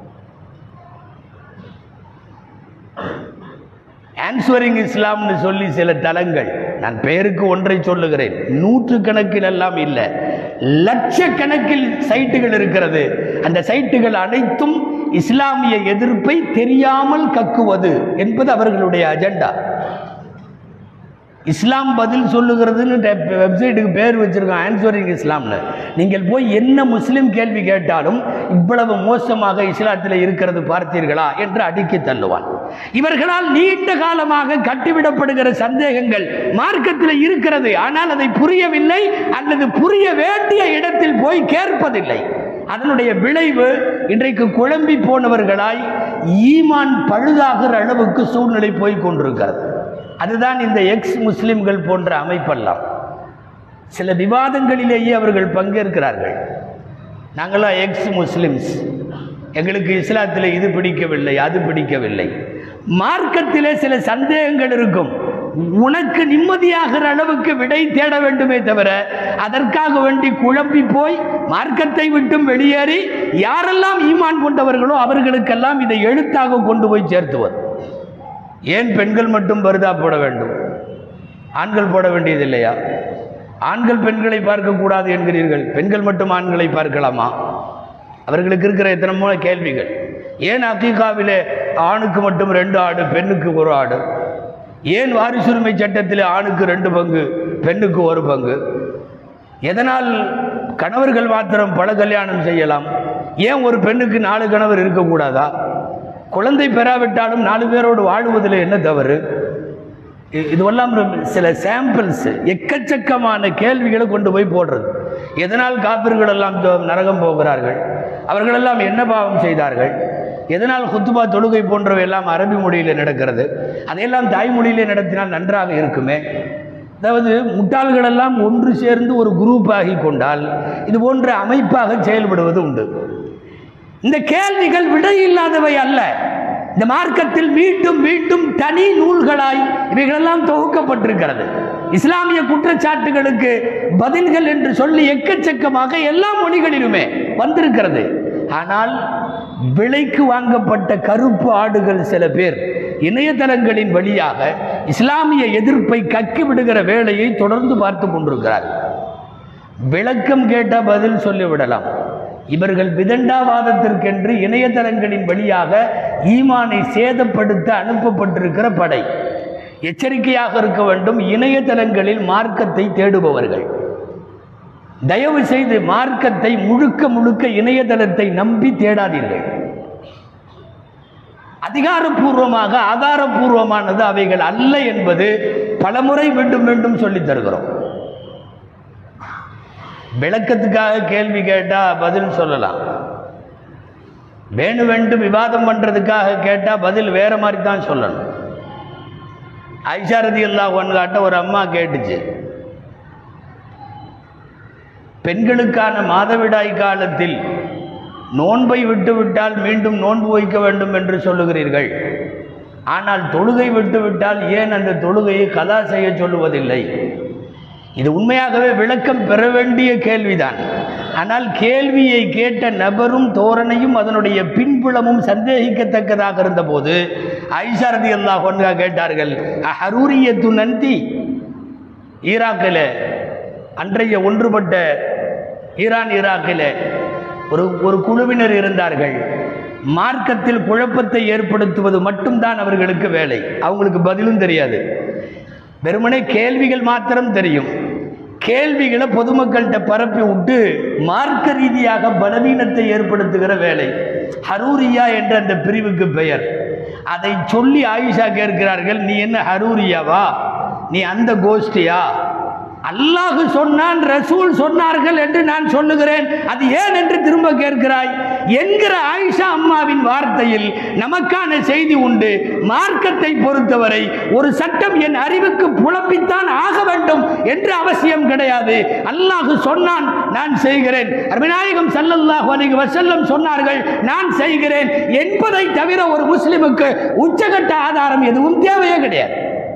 A: ஆன்சரிங் இஸ்லாம்னு சொல்லி சில தலங்கள் நான் பெயருக்கு ஒன்றை சொல்லுகிறேன் நூற்று கணக்கில் எல்லாம் இல்லை லட்சக்கணக்கில் சைட்டுகள் இருக்கிறது அந்த சைட்டுகள் அனைத்தும் இஸ்லாமிய எதிர்ப்பை தெரியாமல் கக்குவது என்பது அவர்களுடைய அஜெண்டா இஸ்லாம் பதில் சொல்லுகிறதுன்னு டெ- வெப்சைட்டுக்கு பேர் வச்சிருக்கோம் ஆன்சரிங் இஸ்லாம்னு நீங்கள் போய் என்ன முஸ்லீம் கேள்வி கேட்டாலும் இவ்வளவு மோசமாக இஸ்லாத்தில் இருக்கிறது பார்த்தீர்களா என்று அடுக்கி தள்ளுவான் இவர்களால் நீண்ட காலமாக கட்டிவிடப்படுகிற சந்தேகங்கள் மார்க்கத்தில் இருக்கிறது ஆனால் அதை புரியவில்லை அல்லது புரிய வேண்டிய இடத்தில் போய் கேட்பதில்லை அதனுடைய விளைவு இன்றைக்கு குழம்பி போனவர்களாய் ஈமான் பழுதாகிற அளவுக்கு சூழ்நிலை போய் கொண்டிருக்கிறது அதுதான் இந்த எக்ஸ் முஸ்லிம்கள் போன்ற அமைப்பெல்லாம் சில விவாதங்களிலேயே அவர்கள் பங்கேற்கிறார்கள் நாங்களாம் எக்ஸ் முஸ்லிம்ஸ் எங்களுக்கு இஸ்லாத்தில் இது பிடிக்கவில்லை அது பிடிக்கவில்லை மார்க்கத்திலே சில சந்தேகங்கள் இருக்கும் உனக்கு நிம்மதியாகிற அளவுக்கு விடை தேட வேண்டுமே தவிர அதற்காக வேண்டி குழம்பி போய் மார்க்கத்தை விட்டும் வெளியேறி யாரெல்லாம் ஈமான் கொண்டவர்களோ அவர்களுக்கெல்லாம் இதை எழுத்தாக கொண்டு போய் சேர்த்துவது ஏன் பெண்கள் மட்டும் பருதா போட வேண்டும் ஆண்கள் போட வேண்டியது இல்லையா ஆண்கள் பெண்களை பார்க்கக்கூடாது என்கிறீர்கள் பெண்கள் மட்டும் ஆண்களை பார்க்கலாமா அவர்களுக்கு இருக்கிற எத்தனமோ கேள்விகள் ஏன் அக்கீகாவிலே ஆணுக்கு மட்டும் ரெண்டு ஆடு பெண்ணுக்கு ஒரு ஆடு ஏன் வாரிசுரிமை சட்டத்தில் ஆணுக்கு ரெண்டு பங்கு பெண்ணுக்கு ஒரு பங்கு எதனால் கணவர்கள் மாத்திரம் பல கல்யாணம் செய்யலாம் ஏன் ஒரு பெண்ணுக்கு நாலு கணவர் இருக்கக்கூடாதா குழந்தை பெறாவிட்டாலும் நாலு பேரோடு வாழுவதில் என்ன தவறு இ- இதுவெல்லாம் ரொம்ப- சில சாம்பிள்ஸ் எக்கச்சக்கமான கேள்விகளை கொண்டு போய் போடுறது எதனால் காப்பிர்கள் எல்லாம் தோ- நரகம் போகிறார்கள் அவர்களெல்லாம் என்ன பாவம் செய்தார்கள் எதனால் குத்துபா தொழுகை போன்றவை எல்லாம் அரபி மொழியில் நடக்கிறது அதையெல்லாம் தாய்மொழியிலே நடத்தினால் நன்றாக இருக்குமே அதாவது முட்டாள்களெல்லாம் ஒன்று சேர்ந்து ஒரு குரூப் ஆகி கொண்டால் இது போன்ற அமைப்பாக செயல்படுவது உண்டு இந்த கேள்விகள் விடை இல்லாதவை அல்ல இந்த மார்க்கத்தில் மீண்டும் மீண்டும் தனி நூல்களாய் இவைகளெல்லாம் தொகுக்கப்பட்டிருக்கிறது இஸ்லாமிய குற்றச்சாட்டுகளுக்கு பதில்கள் என்று சொல்லி எக்கச்சக்கமாக எல்லா மொழிகளிலுமே வந்திருக்கிறது ஆனால் விலைக்கு வாங்கப்பட்ட கருப்பு ஆடுகள் சில பேர் இணையதளங்களின் வழியாக இஸ்லாமிய எதிர்ப்பை கக்கி விடுகிற வேலையை தொடர்ந்து பார்த்து கொண்டிருக்கிறார்கள் விளக்கம் கேட்ட பதில் சொல்லிவிடலாம் இவர்கள் விதண்டாவாதத்திற்கென்று இணையதளங்களின் வழியாக ஈமானை சேதப்படுத்த அனுப்பப்பட்டிருக்கிற படை எச்சரிக்கையாக இருக்க வேண்டும் இணையதளங்களில் மார்க்கத்தை தேடுபவர்கள் தயவு செய்து மார்க்கத்தை முழுக்க முழுக்க இணையதளத்தை நம்பி தேடாதீர்கள் அதிகாரப்பூர்வமாக ஆதாரப்பூர்வமானது அவைகள் அல்ல என்பது பலமுறை மீண்டும் மீண்டும் சொல்லித் தருகிறோம் விளக்கத்துக்காக கேள்வி கேட்டால் பதில் சொல்லலாம் வேணு வேண்டு விவாதம் பண்ணுறதுக்காக கேட்டால் பதில் வேற மாதிரி தான் சொல்லணும் ஐஷாரதி அல்லா ஒன்காட்ட ஒரு அம்மா கேட்டுச்சு பெண்களுக்கான மாதவிடாய் காலத்தில் நோன்பை விட்டுவிட்டால் மீண்டும் நோன்பு வைக்க வேண்டும் என்று சொல்லுகிறீர்கள் ஆனால் தொழுகை விட்டுவிட்டால் ஏன் அந்த தொழுகையை கதா செய்ய சொல்லுவதில்லை இது உண்மையாகவே விளக்கம் பெற வேண்டிய கேள்விதான் ஆனால் கேள்வியை கேட்ட நபரும் தோரணையும் அதனுடைய பின்புலமும் சந்தேகிக்கத்தக்கதாக இருந்தபோது ஐஷா ரதி அல்லாஹ் ஒன்றாக கேட்டார்கள் ஹரூரியத்து நந்தி ஈராக்கில் அன்றைய ஒன்றுபட்ட ஈரான் ஈராக்கில் ஒரு ஒரு குழுவினர் இருந்தார்கள் மார்க்கத்தில் குழப்பத்தை ஏற்படுத்துவது மட்டும்தான் அவர்களுக்கு வேலை அவங்களுக்கு பதிலும் தெரியாது வெறுமனே கேள்விகள் மாத்திரம் தெரியும் கேள்விகளை பொதுமக்கள்கிட்ட பரப்பி விட்டு மார்க்க ரீதியாக பலவீனத்தை ஏற்படுத்துகிற வேலை ஹரூரியா என்ற அந்த பிரிவுக்கு பெயர் அதை சொல்லி ஆயிஷா கேட்கிறார்கள் நீ என்ன ஹரூரியாவா நீ அந்த கோஷ்டியா அல்லாஹ் சொன்னான் ரசூல் சொன்னார்கள் என்று நான் சொல்லுகிறேன் அது ஏன் என்று திரும்ப கேட்கிறாய் என்கிற ஆயிஷா அம்மாவின் வார்த்தையில் நமக்கான செய்தி உண்டு மார்க்கத்தை பொறுத்தவரை ஒரு சட்டம் என் அறிவுக்கு புலம்பித்தான் ஆக வேண்டும் என்று அவசியம் கிடையாது அல்லாஹ் சொன்னான் நான் செய்கிறேன் அருமைநாயகம் ஸல்லல்லாஹு அலைஹி வஸல்லம் சொன்னார்கள் நான் செய்கிறேன் என்பதை தவிர ஒரு முஸ்லிமுக்கு உச்சகட்ட ஆதாரம் எதுவும் தேவையே கிடையாது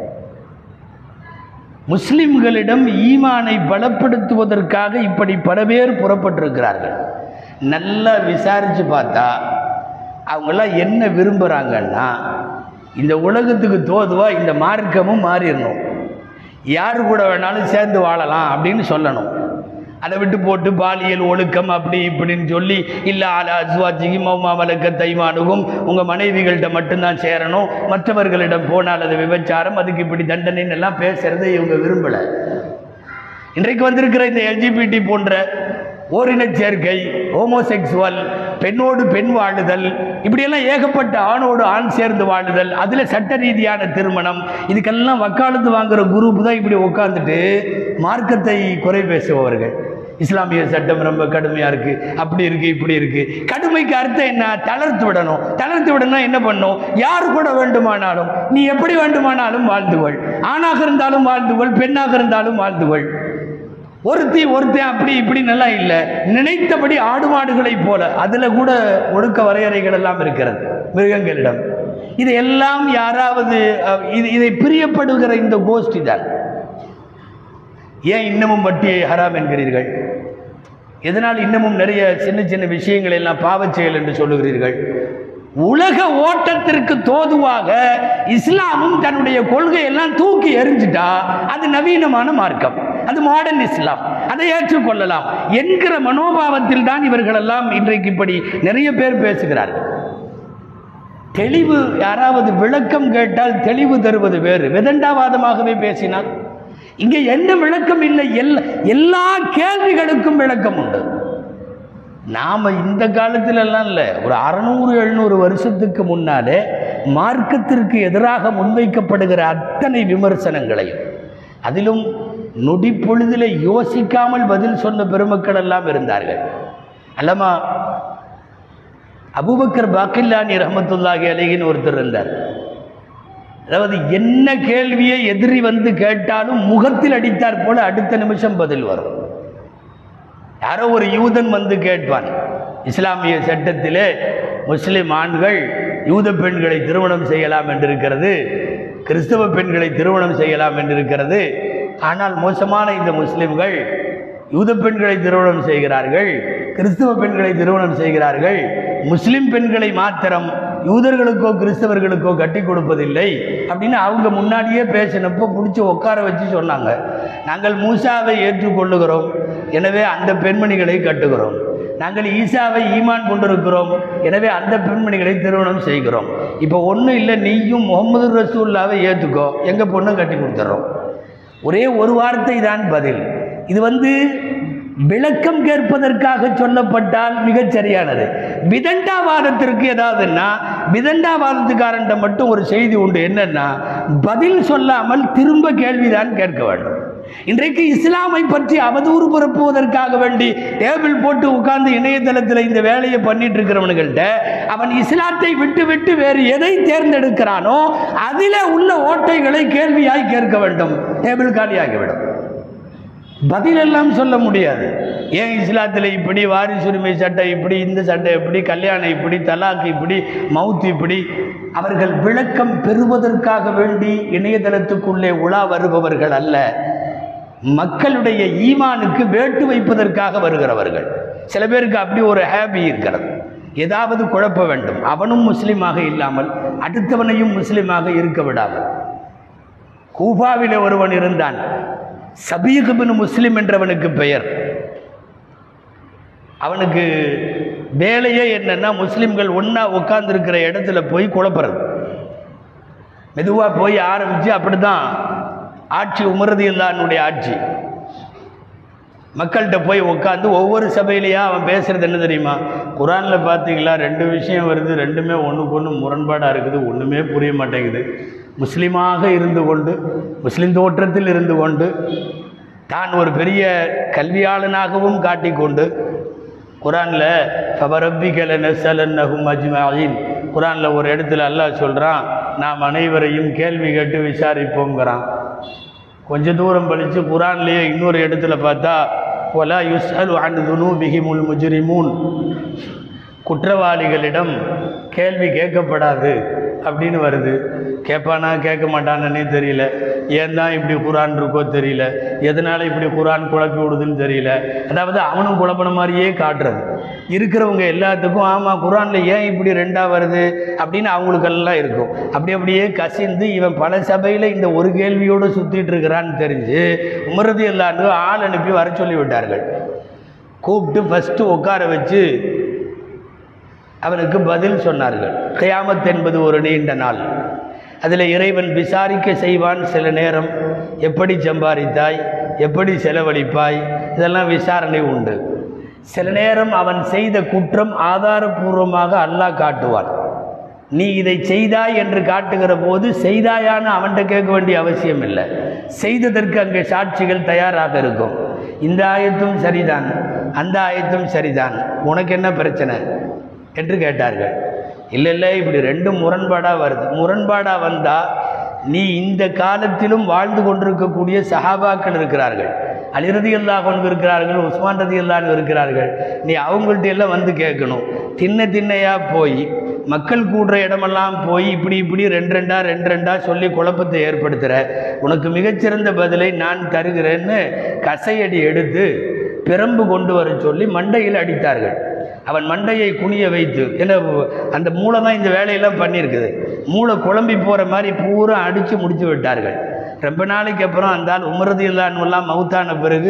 A: முஸ்லிம்களிடம் ஈமானை பலப்படுத்துவதற்காக இப்படி பல பேர் புறப்பட்டிருக்கிறார்கள் நல்லா விசாரித்து பார்த்தா அவங்கெல்லாம் என்ன விரும்புகிறாங்கன்னா இந்த உலகத்துக்கு தோதுவா இந்த மார்க்கமும் மாறிடணும் யார் கூட வேணாலும் சேர்ந்து வாழலாம் அப்படின்னு சொல்லணும் அதை விட்டு போட்டு பாலியல் ஒழுக்கம் அப்படி இப்படின்னு சொல்லி இல்லை ஆல அஸ்வாஜிக்கு மௌமா மலக்க தைமானுகும் உங்கள் மனைவிகள்கிட்ட மட்டும்தான் சேரணும் மற்றவர்களிடம் போனால் அது விபச்சாரம் அதுக்கு இப்படி தண்டனைன்னு எல்லாம் பேசுறதை இவங்க விரும்பலை இன்றைக்கு வந்திருக்கிற இந்த எல்ஜிபிடி போன்ற ஓரினச் சேர்க்கை ஹோமோசெக்சுவல் பெண்ணோடு பெண் வாழுதல் இப்படியெல்லாம் ஏகப்பட்ட ஆணோடு ஆண் சேர்ந்து வாழுதல் அதில் சட்ட ரீதியான திருமணம் இதுக்கெல்லாம் வக்காலத்து வாங்குற குரூப் தான் இப்படி உட்காந்துட்டு மார்க்கத்தை குறை பேசுபவர்கள் இஸ்லாமிய சட்டம் ரொம்ப கடுமையாக இருக்குது அப்படி இருக்குது இப்படி இருக்குது கடுமைக்கு அர்த்தம் என்ன தளர்த்து விடணும் தளர்த்து விடணும் என்ன பண்ணும் யார் கூட வேண்டுமானாலும் நீ எப்படி வேண்டுமானாலும் வாழ்ந்து கொள் ஆணாக இருந்தாலும் வாழ்ந்து கொள் பெண்ணாக இருந்தாலும் வாழ்ந்து கொள் ஒருத்தி ஒருத்தன் அப்படி இப்படி நல்லா இல்லை நினைத்தபடி ஆடு மாடுகளைப் போல அதில் கூட ஒழுக்க வரையறைகள் எல்லாம் இருக்கிறது மிருகங்களிடம் இதையெல்லாம் யாராவது அஹ், இது இதை பிரியப்படுகிற இந்த கோஷ்டி தான் ஏன் இன்னமும் வட்டியை ஹராம் என்கிறீர்கள் எதனால் இன்னமும் நிறைய சின்ன சின்ன விஷயங்கள் எல்லாம் பாவச் செயல் என்று சொல்லுகிறீர்கள் உலக ஓட்டத்திற்கு தோதுவாக இஸ்லாமும் தன்னுடைய கொள்கையெல்லாம் தூக்கி எறிஞ்சிட்டா அது நவீனமான மார்க்கம் அது மாடர்ன் இஸ்லாம் அதை ஏற்றுக்கொள்ளலாம் என்கிற மனோபாவத்தில் தான் இவர்களெல்லாம் இன்றைக்கு இப்படி நிறைய பேர் பேசுகிறார்கள் தெளிவு யாராவது விளக்கம் கேட்டால் தெளிவு தருவது வேறு விதண்டாவாதமாகவே பேசினால் இங்கே என்ன விளக்கம் இல்லை எல்லா எல்லா கேள்விகளுக்கும் விளக்கம் உண்டு நாம் இந்த காலத்திலெல்லாம் இல்லை ஒரு அறநூறு எழுநூறு வருஷத்துக்கு முன்னாலே மார்க்கத்திற்கு எதிராக முன்வைக்கப்படுகிற அத்தனை விமர்சனங்களையும் அதிலும் நொடி பொழுதில் யோசிக்காமல் பதில் சொன்ன பெருமக்கள் எல்லாம் இருந்தார்கள் அல்லமா அபூபக்கர் பாக்கில்லானி ரஹமத்துல்லாஹி அலைகின்னு ஒருத்தர் இருந்தார் அதாவது என்ன கேள்வியை எதிரி வந்து கேட்டாலும் முகத்தில் அடித்தார் போல அடுத்த நிமிஷம் பதில் வரும் யாரோ ஒரு யூதன் வந்து கேட்பான் இஸ்லாமிய சட்டத்திலே முஸ்லிம் ஆண்கள் யூத பெண்களை திருமணம் செய்யலாம் என்றிருக்கிறது கிறிஸ்தவ பெண்களை திருமணம் செய்யலாம் என்றிருக்கிறது ஆனால் மோசமான இந்த முஸ்லிம்கள் யூத பெண்களை திருமணம் செய்கிறார்கள் கிறிஸ்தவ பெண்களை திருமணம் செய்கிறார்கள் முஸ்லிம் பெண்களை மாத்திரம் யூதர்களுக்கோ கிறிஸ்தவர்களுக்கோ கட்டி கொடுப்பதில்லை அப்படின்னு அவங்க முன்னாடியே பேசினப்போ பிடிச்சி உட்கார வச்சு சொன்னாங்க நாங்கள் மூசாவை ஏற்றுக்கொள்ளுகிறோம் எனவே அந்த பெண்மணிகளை கட்டுகிறோம் நாங்கள் ஈசாவை ஈமான் கொண்டிருக்கிறோம் எனவே அந்த பெண்மணிகளை திருமணம் செய்கிறோம் இப்போ ஒன்றும் இல்லை நீயும் முகமது ரசூல்லாவை ஏற்றுக்கோ எங்கள் பொண்ணை கட்டி கொடுத்துட்றோம் ஒரே ஒரு வார்த்தை தான் பதில் இது வந்து விளக்கம் கேட்பதற்காக சொல்லப்பட்டால் மிகச் சரியானது விதண்டாவாதத்திற்கு ஏதாவதுன்னா விதண்டாவாதத்துக்காரன்ட்ட மட்டும் ஒரு செய்தி உண்டு என்னன்னா பதில் சொல்லாமல் திரும்ப கேள்விதான் கேட்க வேண்டும் இன்றைக்கு இஸ்லாமை பற்றி அவதூறு பரப்புவதற்காக வேண்டி டேபிள் போட்டு உட்கார்ந்து இணையதளத்தில் இந்த வேலையை பண்ணிட்டு இருக்கிறவனுங்கள்ட்ட அவன் இஸ்லாத்தை விட்டு விட்டு வேறு எதை தேர்ந்தெடுக்கிறானோ அதிலே உள்ள ஓட்டைகளை கேள்வியாய் கேட்க வேண்டும் டேபிள் காலியாகிவிடும் பதிலெல்லாம் சொல்ல முடியாது ஏன் இஸ்லாத்தில் இப்படி வாரிசுரிமை சட்டம் இப்படி இந்த சட்டம் இப்படி கல்யாணம் இப்படி தலாக் இப்படி மவுத் இப்படி அவர்கள் விளக்கம் பெறுவதற்காக வேண்டி இணையதளத்துக்குள்ளே உலா வருபவர்கள் அல்ல மக்களுடைய ஈமானுக்கு வேட்டு வைப்பதற்காக வருகிறவர்கள் சில பேருக்கு அப்படி ஒரு ஹேபி இருக்கிறது ஏதாவது குழப்ப வேண்டும் அவனும் முஸ்லீமாக இல்லாமல் அடுத்தவனையும் முஸ்லீமாக இருக்க விடாமல் கூஃபாவிலே ஒருவன் இருந்தான் சபீக் பின் முஸ்லிம் என்றவனுக்கு பெயர் அவனுக்கு வேலையே என்னன்னா முஸ்லிம்கள் ஒன்றா உட்கார்ந்துருக்கிற இடத்துல போய் குழப்புறது மெதுவாக போய் ஆரம்பித்து அப்படி தான் ஆட்சி உமரது இல்லானுடைய ஆட்சி மக்கள்கிட்ட போய் உட்காந்து ஒவ்வொரு சபையிலையா அவன் பேசுகிறது என்ன தெரியுமா குரானில் பார்த்தீங்களா ரெண்டு விஷயம் வருது ரெண்டுமே ஒன்றுக்கு ஒன்று முரண்பாடாக இருக்குது ஒன்றுமே புரிய மாட்டேங்குது முஸ்லீமாக இருந்து கொண்டு முஸ்லீம் தோற்றத்தில் இருந்து கொண்டு தான் ஒரு பெரிய கல்வியாளனாகவும் காட்டிக்கொண்டு குரானில் ஃபபரப்பிக்கல நெசலன்னஹும் அஜ்மாயின் குரானில் ஒரு இடத்துல அல்லாஹ் சொல்கிறான் நாம் அனைவரையும் கேள்வி கேட்டு விசாரிப்போங்கிறான் கொஞ்ச தூரம் பழித்து குரான்லேயே இன்னொரு இடத்துல பார்த்தா ஒலா யுஸ்அலு அன் துனூபிஹிமுல் முஜ்ரிமூன் குற்றவாளிகளிடம் கேள்வி கேட்கப்படாது அப்படின்னு வருது கேட்பானா கேட்க மாட்டானே தெரியல ஏன் தான் இப்படி குரான் இருக்கோ தெரியல எதனால் இப்படி குரான் குழப்பி விடுதுன்னு தெரியல அதாவது அவனும் குழப்பின மாதிரியே காட்டுறது இருக்கிறவங்க எல்லாத்துக்கும் ஆமாம் குரானில் ஏன் இப்படி ரெண்டாக வருது அப்படின்னு அவங்களுக்கெல்லாம் இருக்கும் அப்படி அப்படியே கசிந்து இவன் பல சபையில் இந்த ஒரு கேள்வியோடு சுற்றிட்டு இருக்கிறான்னு தெரிஞ்சு உமரது எல்லாரும் ஆள் அனுப்பி வர சொல்லி விட்டார்கள் கூப்பிட்டு ஃபஸ்ட்டு உட்கார வச்சு அவனுக்கு பதில் சொன்னார்கள் கியாமத் என்பது ஒரு நீண்ட நாள் அதில் இறைவன் விசாரிக்க செய்வான் சில நேரம் எப்படி சம்பாதித்தாய் எப்படி செலவழிப்பாய் இதெல்லாம் விசாரணை உண்டு சில நேரம் அவன் செய்த குற்றம் ஆதாரபூர்வமாக அல்லாஹ் காட்டுவான் நீ இதை செய்தாய் என்று காட்டுகிற போது செய்தாயான்னு அவன்கிட்ட கேட்க வேண்டிய அவசியம் இல்லை செய்ததற்கு அங்கே சாட்சிகள் தயாராக இருக்கும் இந்த ஆயத்தும் சரிதான் அந்த ஆயத்தும் சரிதான் உனக்கு என்ன பிரச்சனை என்று கேட்டார்கள் இல்லை இல்லை இப்படி ரெண்டும் முரண்பாடாக வருது முரண்பாடாக வந்தால் நீ இந்த காலத்திலும் வாழ்ந்து கொண்டிருக்கக்கூடிய சஹாபாக்கள் இருக்கிறார்கள் அலிரதி அல்லா கொண்டு இருக்கிறார்கள் உஸ்மான் ரதி அல்லான்னு இருக்கிறார்கள் நீ அவங்கள்ட்ட எல்லாம் வந்து கேட்கணும் தின்ன திண்ணையாக போய் மக்கள் கூடுற இடமெல்லாம் போய் இப்படி இப்படி ரெண்டு ரெண்டா ரெண்டு ரெண்டா சொல்லி குழப்பத்தை ஏற்படுத்துகிற உனக்கு மிகச்சிறந்த பதிலை நான் தருகிறேன்னு கசையடி எடுத்து பிரம்பு கொண்டு வர சொல்லி மண்டையில் அடித்தார்கள் அவன் மண்டையை குனிய வைத்து ஏன்னா அந்த மூளை தான் இந்த வேலையெல்லாம் பண்ணியிருக்குது மூளை குழம்பி போகிற மாதிரி பூரா அடித்து முடித்து விட்டார்கள் ரொம்ப நாளைக்கு அப்புறம் அந்த ஆள் உமரது இல்லான்லாம் மவுத்தான பிறகு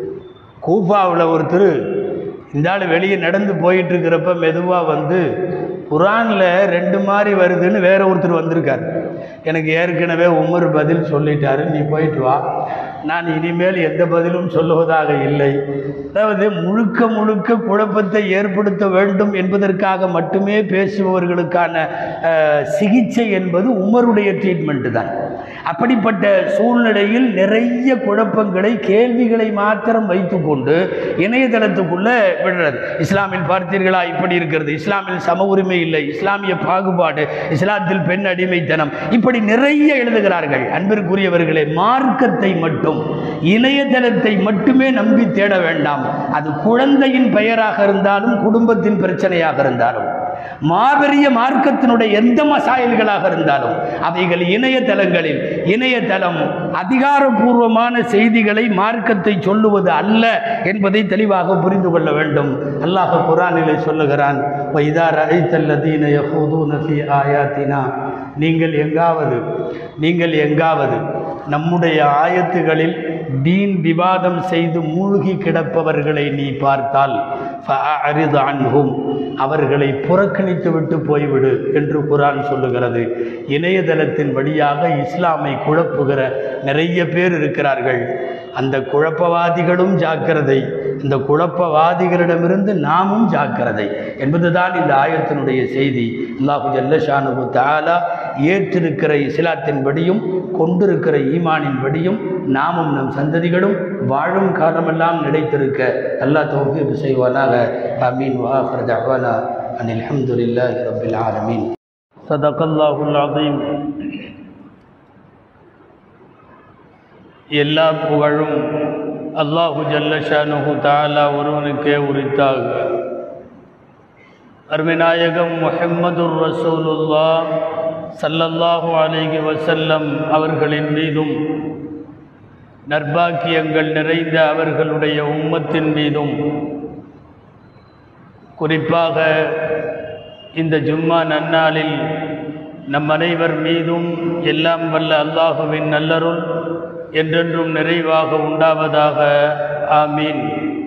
A: கூஃபாவில் ஒருத்தர் இந்த ஆள் வெளியே நடந்து போயிட்டு இருக்கிறப்ப மெதுவாக வந்து குரானில் ரெண்டு மாதிரி வருதுன்னு வேற ஒருத்தர் வந்திருக்கார் எனக்கு ஏற்கனவே உமர் பதில் சொல்லிட்டாரு நீ போயிட்டு வா நான் இனிமேல் எந்த பதிலும் சொல்லுவதாக இல்லை அதாவது முழுக்க முழுக்க குழப்பத்தை ஏற்படுத்த வேண்டும் என்பதற்காக மட்டுமே பேசுபவர்களுக்கான அஹ், சிகிச்சை என்பது உமருடைய ட்ரீட்மெண்ட்டு தான் அப்படிப்பட்ட சூழ்நிலையில் நிறைய குழப்பங்களை கேள்விகளை மாத்திரம் வைத்துக்கொண்டு இணையதளத்துக்குள்ள விடுறது இஸ்லாமில் பார்த்தீர்களா இப்படி இருக்கிறது இஸ்லாமில் சம உரிமை இல்லை இஸ்லாமிய பாகுபாடு இஸ்லாத்தில் பெண் அடிமைத்தனம் இப்படி நிறைய எழுதுகிறார்கள் அன்பிற்குரியவர்களே மார்க்கத்தை மட்டும் இணையதளத்தை மட்டுமே நம்பி தேட வேண்டாம் அது குழந்தையின் பெயராக இருந்தாலும் குடும்பத்தின் பிரச்சனையாக இருந்தாலும் மாபெரிய மார்க்கத்தினுடைய எந்த மசாயல்களாக இருந்தாலும் அவைகள் இணையதளங்களில் இணையதளம் அதிகாரபூர்வமான செய்திகளை மார்க்கத்தை சொல்லுவது அல்ல என்பதை தெளிவாக புரிந்து கொள்ள வேண்டும் அல்லாஹ் குரானிலே சொல்லுகிறான் வைதார் அழைத்தல்லதீன யஹூதூன ஃபீ ஆயாத்தினா நீங்கள் எங்காவது நீங்கள் எங்காவது நம்முடைய ஆயத்துகளில் தீன் விவாதம் செய்து மூழ்கி கிடப்பவர்களை நீ பார்த்தால் ஃபஅரிது அன்ஹும் அவர்களை புறக்கணித்து விட்டு போய்விடு என்று குரான் சொல்லுகிறது இணையதளத்தின் வழியாக இஸ்லாமை குழப்புகிற நிறைய பேர் இருக்கிறார்கள் அந்த குழப்பவாதிகளும் ஜாக்கிரதை இந்த குழப்பவாதிகளிடமிருந்து நாமும் ஜாக்கிரதை என்பதுதான் இந்த ஆயத்தினுடைய செய்தி அல்லாஹு ஜல்லஷானு தாலா ஏற்றிருக்கிற இஸ்லாத்தின்படியும் கொண்டிருக்கிற ஈமானின்படியும் நாமும் நம் சந்ததிகளும் வாழும் காலமெல்லாம் நிலைத்திருக்க அல்லாஹ் தௌஃபீக் செய்வானாக அமீன் வாஹர் தவானா அனில் அல்ஹம்துலில்லாஹி ரப்பில் ஆலமீன் சதகல்லாஹுல் அஸீம் எல்லா புகழும் அல்லாஹு ஜல்லஷானுஹு தாலா ஒருவனுக்கே உரித்தாக அருமைநாயகம் முஹம்மதுர் ரசூலுல்லா சல்லல்லாஹு அலைஹி வசல்லம் அவர்களின் மீதும் நற்பாக்கியங்கள் நிறைந்த அவர்களுடைய உம்மத்தின் மீதும் குறிப்பாக இந்த ஜும்மா நன்னாளில் நம் அனைவர் மீதும் எல்லாம் வல்ல அல்லாஹுவின் நல்லருள் என்றென்றும் நிறைவாக உண்டாவதாக ஆமீன்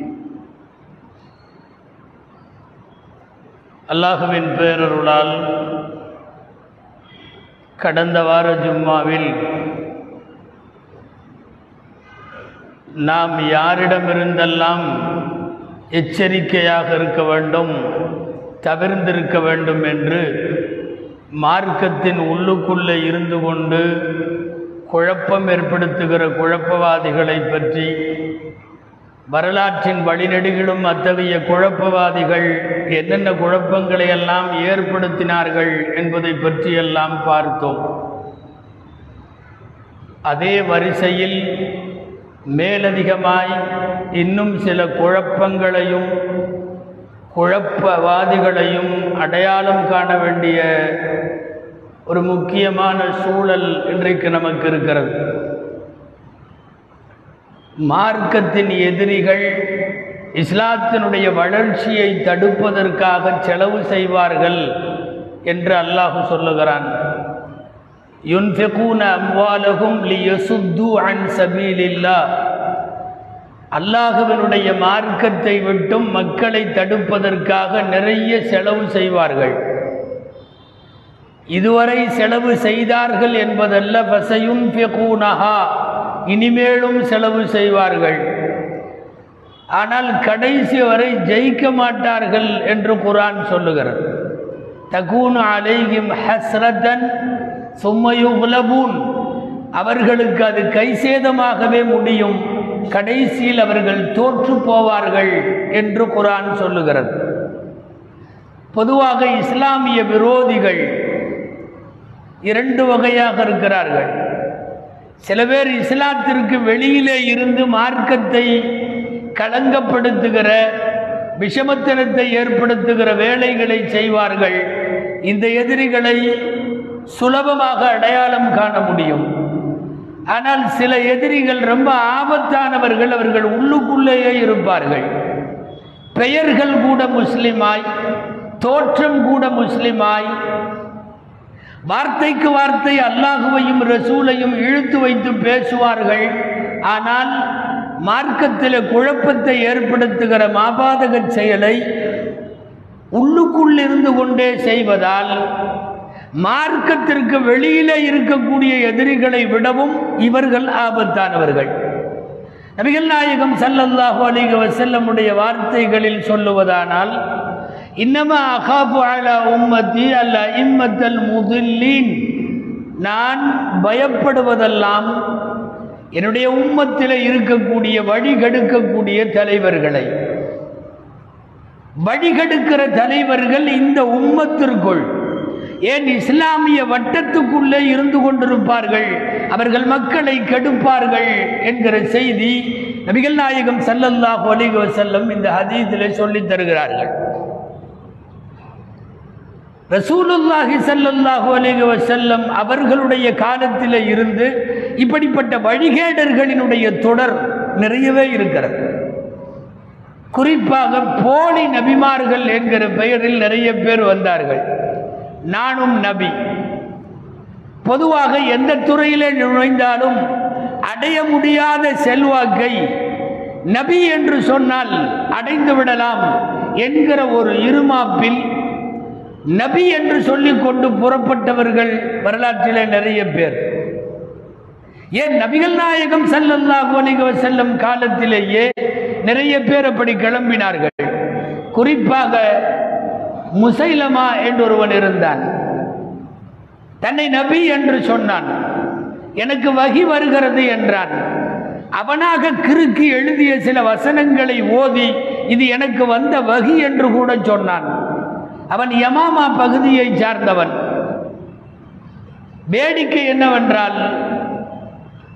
A: அல்லாஹுவின் பேரருளால் கடந்த வார ஜும்மாவில் நாம் யாரிடமிருந்தெல்லாம் எச்சரிக்கையாக இருக்க வேண்டும் தவிர்ந்திருக்க வேண்டும் என்று மார்க்கத்தின் உள்ளுக்குள்ளே இருந்து கொண்டு குழப்பம் ஏற்படுத்துகிற குழப்பவாதிகளை பற்றி வரலாற்றின் வழிநெடுகிலும் அத்தகைய குழப்பவாதிகள் என்னென்ன குழப்பங்களை எல்லாம் ஏற்படுத்தினார்கள் என்பதை பற்றியெல்லாம் பார்த்தோம் அதே வரிசையில் மேலதிகமாய் இன்னும் சில குழப்பங்களையும் குழப்பவாதிகளையும் அடையாளம் காண வேண்டிய ஒரு முக்கியமான சூழல் இன்றைக்கு நமக்கு இருக்கிறது மார்க்கத்தின் எதிரிகள் இஸ்லாத்தினுடைய வளர்ச்சியை தடுப்பதற்காக செலவு செய்வார்கள் என்று அல்லாஹு சொல்லுகிறான் யுன்ஃபிகூன அம்வாலகும் லியசுத்து அன் சபீலில்லா அல்லாஹுவினுடைய மார்க்கத்தை விட்டும் மக்களை தடுப்பதற்காக நிறைய செலவு செய்வார்கள் இதுவரை செலவு செய்தார்கள் என்பதல்ல பசையும் ஃபெகூனஹா இனிமேலும் செலவு செய்வார்கள் ஆனால் கடைசி வரை ஜெயிக்க மாட்டார்கள் என்று குரான் சொல்லுகிறது தகூன் அலைகிம் ஹஸ்ரதன் சும்மையுலபூன் அவர்களுக்கு அது கைசேதமாகவே முடியும் கடைசியில் அவர்கள் தோற்று போவார்கள் என்று குரான் சொல்லுகிறது பொதுவாக இஸ்லாமிய விரோதிகள் இரண்டு வகையாக இருக்கிறார்கள் சில பேர் இஸ்லாத்திற்கு வெளியிலே இருந்து மார்க்கத்தை களங்கப்படுத்துகிற விஷமத்தனத்தை ஏற்படுத்துகிற வேலைகளை செய்வார்கள் இந்த எதிரிகளை சுலபமாக அடையாளம் காண முடியும் ஆனால் சில எதிரிகள் ரொம்ப ஆபத்தானவர்கள் அவர்கள் உள்ளுக்குள்ளேயே இருப்பார்கள் பெயர்கள் கூட முஸ்லிமாய் தோற்றம் கூட முஸ்லிமாய் வார்த்தைக்கு வார்த்தை அல்லாஹுவையும் ரசூலையும் இழுத்து வைத்து பேசுவார்கள் ஆனால் மார்க்கத்தில் குழப்பத்தை ஏற்படுத்துகிற மாபாதக செயலை உள்ளுக்குள் இருந்து கொண்டே செய்வதால் மார்க்கத்திற்கு வெளியிலே இருக்கக்கூடிய எதிரிகளை விடவும் இவர்கள் ஆபத்தானவர்கள் நபிகள் நாயகம் சல்லல்லாஹு அலிக வசல்லமுடைய வார்த்தைகளில் சொல்லுவதானால் இன்னமா அகாபு அலா உம்மத்தி அல்ல இம்மத்தல் முதில்லீன் நான் பயப்படுவதெல்லாம் என்னுடைய உம்மத்தில் இருக்கக்கூடிய வழிகெடுக்கக்கூடிய தலைவர்களை வழிகெடுக்கிற தலைவர்கள் இந்த உம்மத்திற்குள் ஏன் இஸ்லாமிய வட்டத்துக்குள்ளே இருந்து கொண்டிருப்பார்கள் அவர்கள் மக்களை கெடுப்பார்கள் என்கிற செய்தி நபிகள் நாயகம் சல்லல்லாஹு அலைஹி வஸல்லம் இந்த ஹதீஸிலே சொல்லித் தருகிறார்கள் ரசூலுல்லாஹி ஸல்லல்லாஹு அலைஹி வஸல்லம் அவர்களுடைய காலத்தில் இருந்து இப்படிப்பட்ட வழிகேடர்களினுடைய தொடர் நிறையவே இருக்கிறது குறிப்பாக போலி நபிமார்கள் என்கிற பெயரில் நிறைய பேர் வந்தார்கள் நானும் நபி பொதுவாக எந்த துறையிலே நுழைந்தாலும் அடைய முடியாத செல்வாக்கை நபி என்று சொன்னால் அடைந்து விடலாம் என்கிற ஒரு இருமாப்பில் நபி என்று சொல்லிக் கொண்டு புறப்பட்டவர்கள் வரலாற்றிலே நிறைய பேர் ஏன் நபிகள் நாயகம் ஸல்லல்லாஹு அலைஹி வஸல்லம் காலத்திலேயே நிறைய பேர் அப்படி கிளம்பினார்கள் குறிப்பாக முசைலமா என்றொருவன் இருந்தான் தன்னை நபி என்று சொன்னான் எனக்கு வகி வருகிறது என்றான் அவனாக கிறுக்கி எழுதிய சில வசனங்களை ஓதி இது எனக்கு வந்த வகி என்று கூட சொன்னான் அவன் யமாமா பகுதியை சார்ந்தவன் வேடிக்கை என்னவென்றால்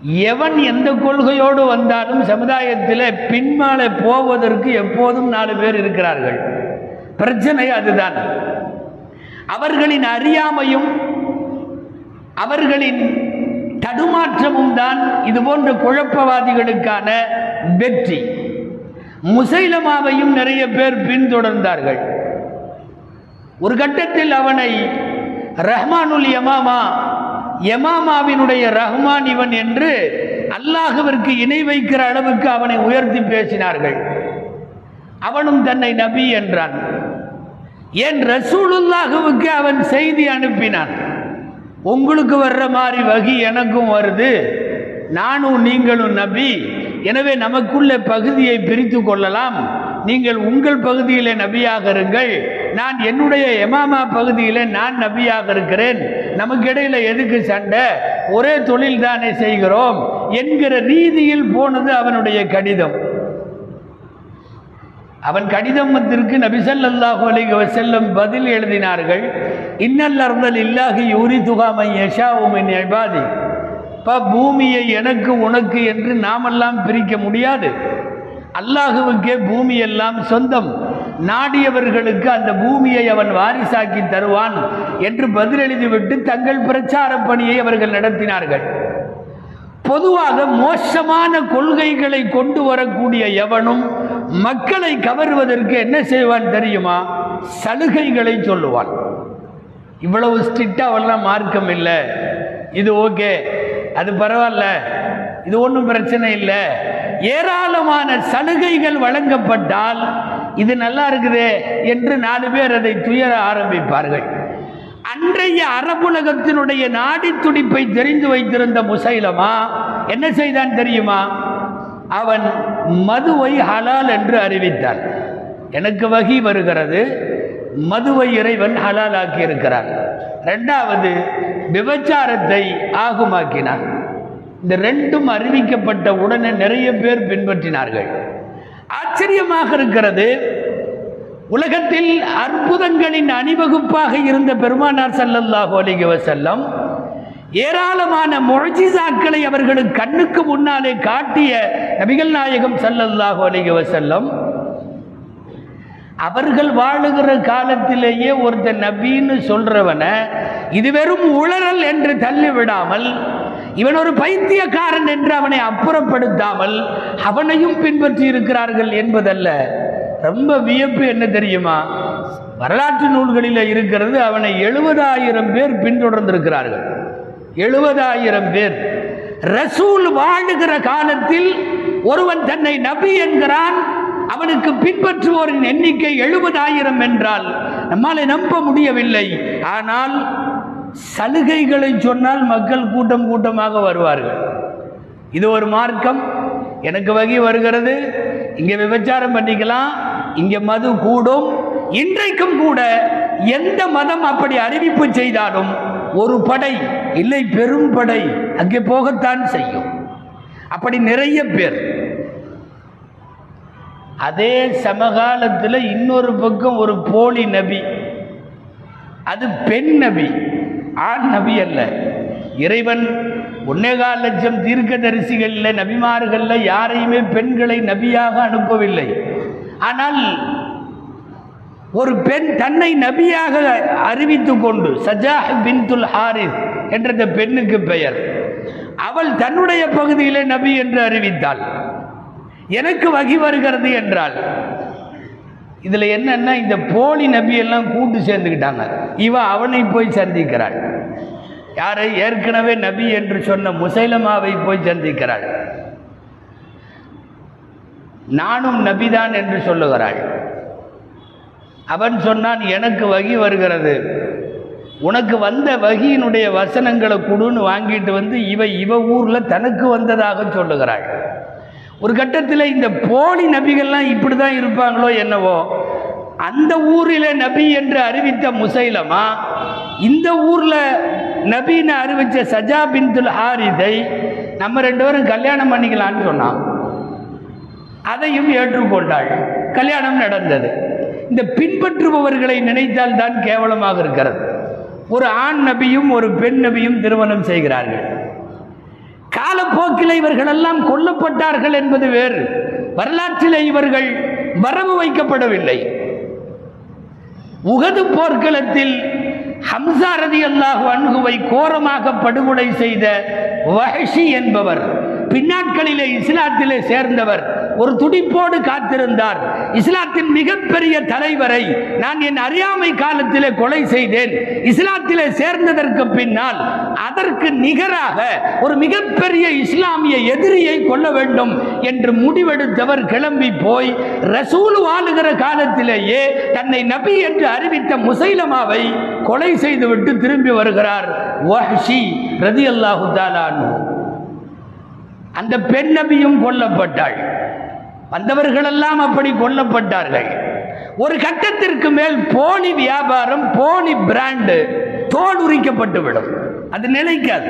A: எவன் எந்த கொள்கையோடு வந்தாலும் சமுதாயத்தில் பின்மாலே போவதற்கு எப்போதும் நாலு பேர் இருக்கிறார்கள் பிரச்சனை அதுதான் அவர்களின் அறியாமையும் அவர்களின் தடுமாற்றமும் தான் இது போன்ற குழப்பவாதிகளுக்கான வெற்றி முசைலமாவையும் நிறைய பேர் பின்தொடர்ந்தார்கள் ஒரு கட்டத்தில் அவனை ரஹ்மானுல் யமாமா யமாமாவினுடைய ரஹ்மான் இவன் என்று அல்லாஹுவிற்கு இணை வைக்கிற அளவுக்கு அவனை உயர்த்தி பேசினார்கள் அவனும் தன்னை நபி என்றான் ஏன் ரசூலுல்லாஹுவுக்கு அவன் செய்தி அனுப்பினான் உங்களுக்கு வர்ற மாதிரி வகி எனக்கும் வருது நானும் நீங்களும் நபி எனவே நமக்குள்ள பகுதியை பிரித்து கொள்ளலாம் நீங்கள் உங்கள் பகுதியிலே நபியாக இருங்கள் நான் என்னுடைய எமாமா பகுதியிலே நான் நபியாக இருக்கிறேன் நமக்கு இடையில எதுக்கு சண்டை ஒரே தொழில் தானே செய்கிறோம் என்கிற ரீதியில் போனது அவனுடைய கடிதம் அவன் கடிதமத்திற்கு நபிசல்லாஹு அலைஹி வஸல்லம் பதில் எழுதினார்கள் இன்னல் அர்தல் இல்லாஹி யூரி துகாமை யஷா உமின் இபாதி இப்போ பூமியை எனக்கு உனக்கு என்று நாமெல்லாம் பிரிக்க முடியாது அல்லாஹுவுக்கே பூமி எல்லாம் சொந்தம் நாடியவர்களுக்கு அந்த பூமியை அவன் வாரிசாக்கி தருவான் என்று பதிலெழுதிவிட்டு தங்கள் பிரச்சார பணியை அவர்கள் நடத்தினார்கள் பொதுவாக மோசமான கொள்கைகளை கொண்டு வரக்கூடிய எவனும் மக்களை கவர்வதற்கு என்ன செய்வான் தெரியுமா சலுகைகளை சொல்லுவான் இவ்வளவு ஸ்ட்ரிக்டாவெல்லாம் மார்க்கம் இல்லை இது ஓகே அது பரவாயில்ல இது ஒன்றும் பிரச்சனை இல்லை ஏராளமான சலுகைகள் வழங்கப்பட்டால் இது நல்லா இருக்குதே என்று நாலு பேர் அதை துயர ஆரம்பிப்பார்கள் அன்றைய அரபுலகத்தினுடைய நாடி துடிப்பை தெரிந்து வைத்திருந்த முசைலமா என்ன செய்தான் தெரியுமா அவன் மதுவை ஹலால் என்று அறிவித்தான் எனக்கு வகி வருகிறது மதுவை இறைவன் ஹலால் ஆக்கி இருக்கிறான் ரெண்டாவது விபச்சாரத்தை ஆகுமாக்கினான் இந்த ரெண்டும் அறிவிக்கப்பட்ட உடனே நிறைய பேர் பின்பற்றினார்கள் ஆச்சரியமாக இருக்கிறது உலகத்தில் அற்புதங்களின் அணிவகுப்பாக இருந்த பெருமானார் ஸல்லல்லாஹு அலைஹி வஸல்லம் ஏராளமான முழஜிசாக்களை அவர்களுக்கு கண்ணுக்கு முன்னாலே காட்டிய நபிகள் நாயகம் ஸல்லல்லாஹு அலைஹி வஸல்லம் அவர்கள் வாழுகிற காலத்திலேயே ஒருத்தன் நபின்னு சொல்றவனை இது வெறும் உளறல் என்று தள்ளி விடாமல் இவன் ஒரு பைத்தியக்காரன் என்று அவனை அப்புறப்படுத்தாமல் அவனையும் பின்பற்றி இருக்கிறார்கள் என்பதல்ல ரொம்ப வியப்பு என்ன தெரியுமா வரலாற்று நூல்களில் இருக்கிறது அவனை எழுபதாயிரம் பேர் பின்தொடர்ந்திருக்கிறார்கள் எழுபதாயிரம் பேர் ரசூல் வாழுகிற காலத்தில் ஒருவன் தன்னை நபி என்கிறான் அவனுக்கு பின்பற்றுவோரின் எண்ணிக்கை எழுபதாயிரம் என்றால் நம்மால் நம்ப முடியவில்லை ஆனால் சலுகைகளை சொன்னால் மக்கள் கூட்டம் கூட்டமாக வருவார்கள் இது ஒரு மார்க்கம் எனக்கு வகை வருகிறது இங்கே விபச்சாரம் பண்ணிக்கலாம் இங்கே மது கூடும் இன்றைக்கும் கூட எந்த மதம் அப்படி அறிவிப்பு செய்தாலும் ஒரு படை இல்லை பெரும் படை அங்கே போகத்தான் செய்யும் அப்படி நிறைய பேர் அதே சமகாலத்தில் இன்னொரு பக்கம் ஒரு போலி நபி அது பெண் நபி ஆண் நபி அல்ல இறைவன் ஒன்னேகால் லட்சம் தீர்க்கதரிசிகளில் நபிமார்களில் யாரையுமே பெண்களை நபியாக அனுப்பவில்லை ஆனால் ஒரு பெண் தன்னை நபியாக அறிவித்துக் கொண்டு சஜாஹ் பின்துல் ஹாரிஸ் என்ற இந்த பெண்ணுக்கு பெயர் அவள் தன்னுடைய பகுதியிலே நபி என்று அறிவித்தாள் எனக்கு வகி வருகிறது என்றால் இதில் என்னன்னா இந்த போலி நபியெல்லாம் கூட்டு சேர்ந்துக்கிட்டாங்க இவ அவனை போய் சந்திக்கிறாள் யாரை ஏற்கனவே நபி என்று சொன்ன முசைலமாவை போய் சந்திக்கிறாள் நானும் நபிதான் என்று சொல்லுகிறாள் அவன் சொன்னான் எனக்கு வகி வருகிறது உனக்கு வந்த வகியினுடைய வசனங்களை கொடுன்னு வாங்கிட்டு வந்து இவ இவ ஊரில் தனக்கு வந்ததாக சொல்லுகிறாள் ஒரு கட்டத்தில் இந்த போலி நபிகள்லாம் இப்படி தான் இருப்பாங்களோ என்னவோ அந்த ஊரில் நபி என்று அறிவித்த முசைலமா இந்த ஊரில் நபின்னு அறிவித்த சஜா பின்துல் ஹாரிதை நம்ம ரெண்டு பேரும் கல்யாணம் பண்ணிக்கலான்னு சொன்னான் அதையும் ஏற்றுக்கொண்டாள் கல்யாணம் நடந்தது இந்த பின்பற்றுபவர்களை நினைத்தால் தான் கேவலமாக இருக்கிறது ஒரு ஆண் நபியும் ஒரு பெண் நபியும் திருமணம் செய்கிறார்கள் காலப்போக்கில் இவர்கள் எல்லாம் கொல்லப்பட்டார்கள் என்பது வேறு வரலாற்றிலே இவர்கள் வரவு வைக்கப்படவில்லை உகது போர்க்களத்தில் ஹம்சா ரதி அல்லாஹு அன்குவை கோரமாக படுகொலை செய்த வஹஷி என்பவர் பின்னாட்களிலே இஸ்லாத்திலே சேர்ந்தவர் ஒரு துடிப்போடு காத்திருந்தார் இஸ்லாத்தின் மிகப்பெரிய தலைவரை நான் என் அறியாமை காலத்திலே கொலை செய்தேன் இஸ்லாத்திலே சேர்ந்ததற்கு பின்னால் அதற்கு நிகராக ஒரு மிகப்பெரிய இஸ்லாமிய எதிரியை கொள்ள வேண்டும் என்று முடிவெடுத்தவர் கிளம்பி போய் ரசூல் வாழுகிற காலத்திலேயே தன்னை நபி என்று அறிவித்த முசைலமாவை கொலை செய்துவிட்டு திரும்பி வருகிறார் வஹ்ஷி ரதியல்லாஹு தஆலா அன்ஹு அந்த பெண் நபியும் கொல்லப்பட்டாள் வந்தவர்களெல்லாம் அப்படி கொல்லப்பட்டார்கள் ஒரு கட்டத்திற்கு மேல் போலி வியாபாரம் போலி பிராண்டு தோல் உரிக்கப்பட்டு விடும் அது நிலைக்காது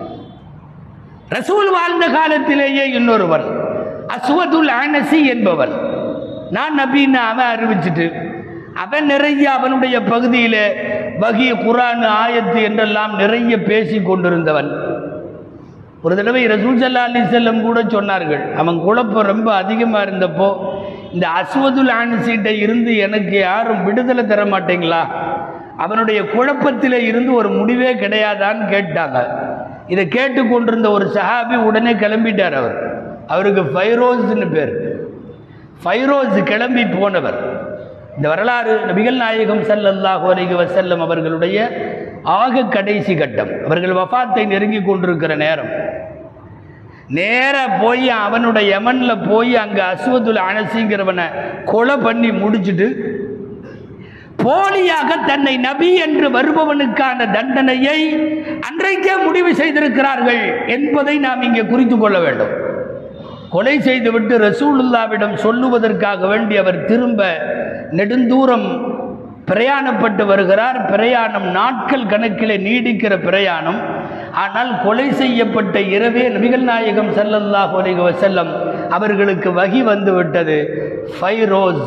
A: ரசூல் வாழ்ந்த காலத்திலேயே இன்னொருவன் அஸ்வதுல் ஆனசி என்பவன் நான் நபின்னு அவன் அறிவிச்சிட்டு அவன் நிறைய அவனுடைய பகுதியில் வகி குரான் ஆயத்து என்றெல்லாம் நிறைய பேசி கொண்டிருந்தவன் ஒரு தடவை ரசூல் சல்லா அலி செல்லம் கூட சொன்னார்கள் அவன் குழப்பம் ரொம்ப அதிகமாக இருந்தப்போ இந்த அஸ்வதுல் ஆனசிட்ட இருந்து எனக்கு யாரும் விடுதலை தர மாட்டீங்களா அவனுடைய குழப்பத்தில் இருந்து ஒரு முடிவே கிடையாதான்னு கேட்டாங்க இதை கேட்டு கொண்டிருந்த ஒரு சஹாபி உடனே கிளம்பிட்டார் அவர் அவருக்கு ஃபைரோஸ்னு பேர் ஃபைரோஸ் கிளம்பி போனவர் இந்த வரலாறு நபிகள் நாயகம் ஸல்லல்லாஹு அலைஹி வஸல்லம் அவர்களுடைய ஆக கடைசி கட்டம் அவர்கள் வஃபாத்தை நெருங்கி கொண்டிருக்கிற நேரம் நேர போய் அவனுடைய யமன்ல போய் அங்க அஸ்வதுல் அனசிங்கிறவனை கொலை பண்ணி முடிச்சிட்டு போலியாக தன்னை நபி என்று வருபவனுக்கான தண்டனையை அன்றைக்கே முடிவு செய்திருக்கிறார்கள் என்பதை நாம் இங்கே குறித்து கொள்ள வேண்டும் கொலை செய்துவிட்டு ரசூலுல்லாவிடம் சொல்லுவதற்காக வேண்டி அவர் திரும்ப நெடுந்தூரம் பிரயாணப்பட்டு வருகிறார் பிரயாணம் நாட்கள் கணக்கிலே நீடிக்கிற பிரயாணம் ஆனால் கொலை செய்யப்பட்ட இரவே நபிகள் நாயகம் ஸல்லல்லாஹு அலைஹி வஸல்லம் அவர்களுக்கு வகி வந்து விட்டது ஃபைரோஸ்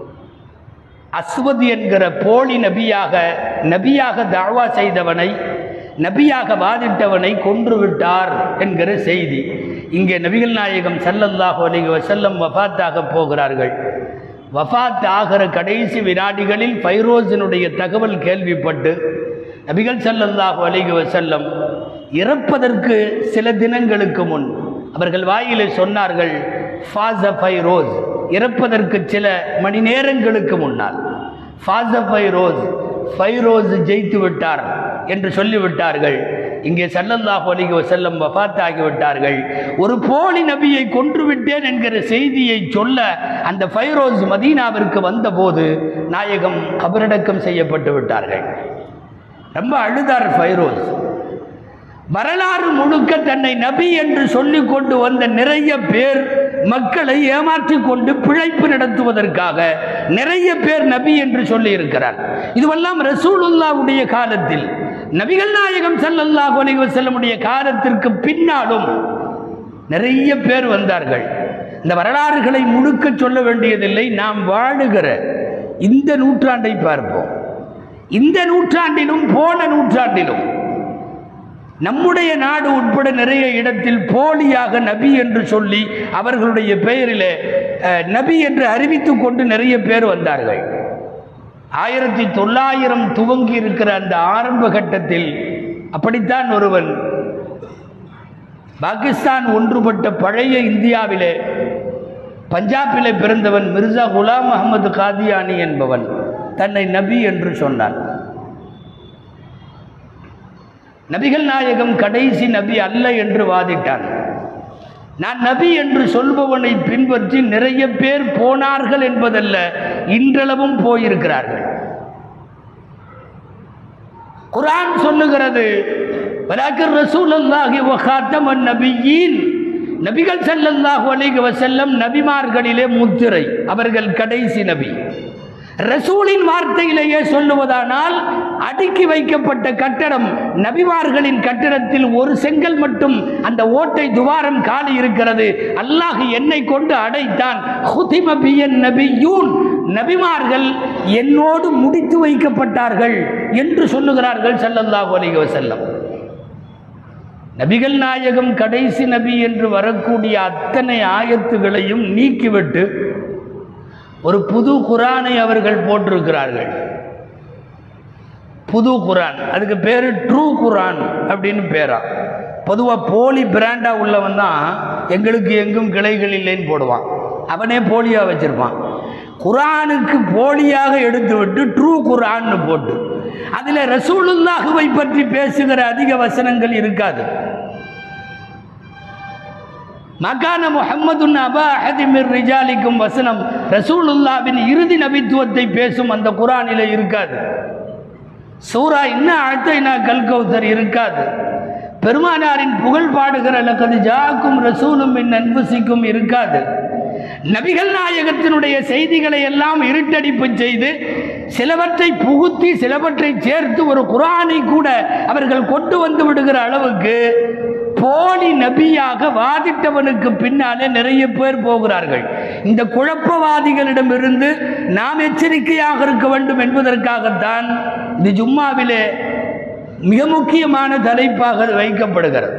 A: அஸ்வத் என்கிற போலி நபியாக நபியாக தாவா செய்தவனை நபியாக வாதிட்டவனை கொன்று விட்டார் என்கிற செய்தி இங்கே நபிகள் நாயகம் ஸல்லல்லாஹு அலைஹி வஸல்லம் வஃபாத்தாக போகிறார்கள் வஃபாத் ஆகிற கடைசி வினாடிகளில் ஃபைரோஸினுடைய தகவல் கேள்விப்பட்டு நபிகள் ஸல்லல்லாஹு அலைஹி வஸல்லம் இறப்பதற்கு சில தினங்களுக்கு முன் அவர்கள் வாயிலே சொன்னார்கள் ஃபாஸ ஃபைரோஸ் இறப்பதற்கு சில மணி நேரங்களுக்கு முன்னால் ஃபாஸ ஃபைரோஸ் ஃபைரோஸ் ஜெயித்து விட்டார் என்று சொல்லிவிட்டார்கள் இங்கே ஸல்லல்லாஹு அலைஹி வஸல்லம் வஃபாத் ஆகிவிட்டார்கள் ஒரு போலி நபியை கொன்று விட்டேன் என்கிற செய்தியை சொல்ல அந்த ஃபைரோஸ் மதீனாவிற்கு வந்தபோது நாயகம் கபரடக்கம் செய்யப்பட்டு விட்டார்கள் ரொம்ப அழுதார் ஃபைரோஸ் வரலாறு முழுக்க தன்னை நபி என்று சொல்லிக் கொண்டு வந்த நிறைய பேர் மக்களை ஏமாற்றி கொண்டு பிழைப்பு நடத்துவதற்காக நிறைய பேர் நபி என்று சொல்லி இருக்கிறார் இதுவெல்லாம் ரசூலுல்லாவுடைய காலத்தில் நபிகள் நாயகம் ஸல்லல்லாஹு அலைஹி வஸல்லமுடைய காலத்திற்கு பின்னாலும் நிறைய பேர் வந்தார்கள் இந்த வரலாறுகளை முழுக்க சொல்ல வேண்டியதில்லை நாம் வாழுகிற இந்த நூற்றாண்டை பார்ப்போம் இந்த நூற்றாண்டிலும் போன நூற்றாண்டிலும் நம்முடைய நாடு உட்பட நிறைய இடத்தில் போலியாக நபி என்று சொல்லி அவர்களுடைய பெயரிலே அஹ், நபி என்று அறிவித்துக் கொண்டு நிறைய பேர் வந்தார்கள் ஆயிரத்தி தொள்ளாயிரம் துவங்கி இருக்கிற அந்த ஆரம்ப கட்டத்தில் அப்படித்தான் ஒருவன் பாகிஸ்தான் ஒன்றுபட்ட பழைய இந்தியாவிலே பஞ்சாபிலே பிறந்தவன் மிர்சா குலாம் அகமது காதியானி என்பவன் தன்னை நபி என்று சொன்னான் நபிகள் நாயகம் கடைசி நபி அல்ல என்று வாதிட்டான் நான் நபி என்று சொல்பவனை பின்பற்றி நிறைய பேர் போனார்கள் என்பதல்ல இன்றளவும் போயிருக்கிறார்கள் குர்ஆன் சொல்லுகிறது வலாக்கிர் ரசூலுல்லாஹி வ காத்தமன் நபியீன் நபிகள் ஸல்லல்லாஹு அலைஹி வஸல்லம் நபிமார்களிலே முத்திரை அவர்கள் கடைசி நபி ரசூலின் வார்த்தையிலேயே சொல்லுவதானால் அடுக்கி வைக்கப்பட்ட கட்டடம் நபிமார்களின் கட்டடத்தில் ஒரு செங்கல் மட்டும் அந்த ஓட்டை துவாரம் காலி இருக்கிறது அல்லாஹ் என்னை கொண்டு அடைத்தான் ஹுதிம பியன் நபியூன் நபிமார்கள் என்னோடு முடித்து வைக்கப்பட்டார்கள் என்று சொல்லுகிறார்கள் ஸல்லல்லாஹு அலைஹி வஸல்லம் நபிகள் நாயகம் கடைசி நபி என்று வரக்கூடிய அத்தனை ஆயத்துகளையும் நீக்கிவிட்டு ஒரு புது குரானை அவர்கள் போட்டிருக்கிறார்கள் புது குரான் அதுக்கு பேர் ட்ரூ குரான் அப்படின்னு பேரா பொதுவாக போலி பிராண்டாக உள்ளவன் தான் எங்களுக்கு எங்கும் கிளைகள் இல்லைன்னு போடுவான் அவனே போலியாக வச்சிருப்பான் குரானுக்கு போலியாக எடுத்து விட்டு ட்ரூ குரான்னு போட்டு அதில் ரசூலுல்லாஹுவை பற்றி பேசுகிற அதிக வசனங்கள் இருக்காது மகான முஹம்மதுன் அபா அஹதிமிர் ரிஜாலிக்கும் வசனம் ரசூலுல்லாவின் இறுதி நபித்துவத்தை பேசும் அந்த குரானிலே இருக்காது சூரா இன்னும் அழ்த்தைனா கல்கௌசர் இருக்காது பெருமானாரின் புகழ் பாடுகிற லக்கது ஜாக்கும் ரசூலும் மின் அன்புசிக்கும் இருக்காது நபிகள் நாயகத்தினுடைய செய்திகளை எல்லாம் இருட்டடிப்பு செய்து சிலவற்றை புகுத்தி சிலவற்றை சேர்த்து ஒரு குரானை கூட அவர்கள் கொண்டு வந்து விடுகிற அளவுக்கு போலி நபியாக வாதிட்டவனுக்கு பின்னாலே நிறைய பேர் போகிறார்கள் இந்த குழப்பவாதிகளிடமிருந்து நாம் எச்சரிக்கையாக இருக்க வேண்டும் என்பதற்காகத்தான் இது ஜும்மாவிலே மிக முக்கியமான தலைப்பாக வைக்கப்படுகிறது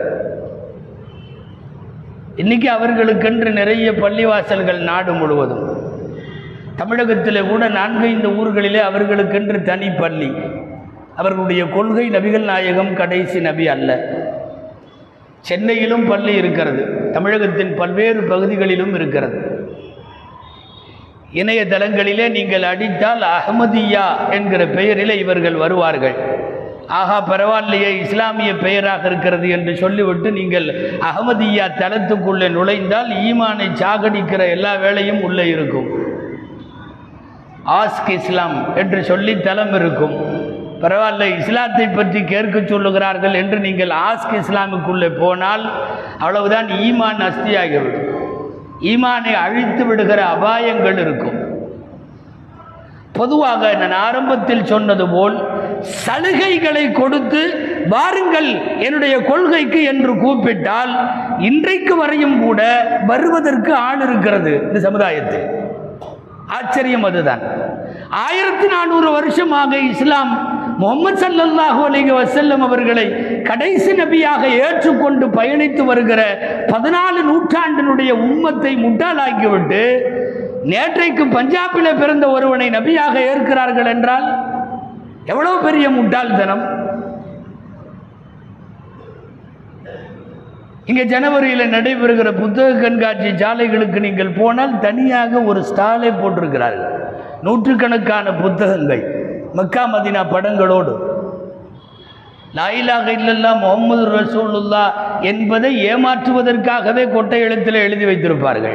A: இன்னைக்கு அவர்களுக்கென்று நிறைய பள்ளிவாசல்கள் நாடு முழுவதும் தமிழகத்தில் கூட நான்கைந்து ஊர்களிலே அவர்களுக்கென்று தனி பள்ளி அவர்களுடைய கொள்கை நபிகள் நாயகம் கடைசி நபி அல்ல சென்னையிலும் பள்ளி இருக்கிறது தமிழகத்தின் பல்வேறு பகுதிகளிலும் இருக்கிறது இணையதளங்களிலே நீங்கள் அடித்தால் அகமதியா என்கிற பெயரிலே இவர்கள் வருவார்கள் ஆஹா பரவாயில்லையே இஸ்லாமிய பெயராக இருக்கிறது என்று சொல்லிவிட்டு நீங்கள் அகமதியா தளத்துக்குள்ளே நுழைந்தால் ஈமானை சாகடிக்கிற எல்லா வேலையும் உள்ளே இருக்கும் ஆஸ்க் இஸ்லாம் என்று சொல்லி தலம் இருக்கும் பரவாயில்ல இஸ்லாத்தை பற்றி கேட்க சொல்லுகிறார்கள் என்று நீங்கள் ஆஸ்க் இஸ்லாமுக்குள்ளே போனால் அவ்வளவுதான் ஈமான் அஸ்தியாகிவிடும் ஈமானை அழித்து விடுகிற அபாயங்கள் இருக்கும் பொதுவாக நான் ஆரம்பத்தில் சொன்னது போல் சலுகைகளை கொடுத்து வாருங்கள் என்னுடைய கொள்கைக்கு என்று கூப்பிட்டால் இன்றைக்கு வரையும் கூட வருவதற்கு ஆள் இருக்கிறது இந்த சமுதாயத்தில் ஆச்சரியம் அதுதான் ஆயிரத்தி நானூறு வருஷமாக இஸ்லாம் முகமது சல்லல்லாஹு அலைஹி வஸல்லம் அவர்களை கடைசி நபியாக ஏற்றுக்கொண்டு பயணித்து வருகிற பதினாலு நூற்றாண்டினுடைய உம்மத்தை முட்டாளாக்கிவிட்டு நேற்றைக்கு பஞ்சாபில் பிறந்த ஒருவனை நபியாக ஏற்கிறார்கள் என்றால் எவ்வளவு பெரிய முட்டாள்தனம் இங்கே ஜனவரியில் நடைபெறுகிற புத்தக கண்காட்சி சாலைகளுக்கு நீங்கள் போனால் தனியாக ஒரு ஸ்டாலே போட்டிருக்கிறார்கள் நூற்றுக்கணக்கான புத்தகங்கள் மக்கா மதினா படங்களோடு லாயிலாக இல்லல்லா முகமது ரசூலுல்லா என்பதை ஏமாற்றுவதற்காகவே கொட்டை எழுத்தில் எழுதி வைத்திருப்பார்கள்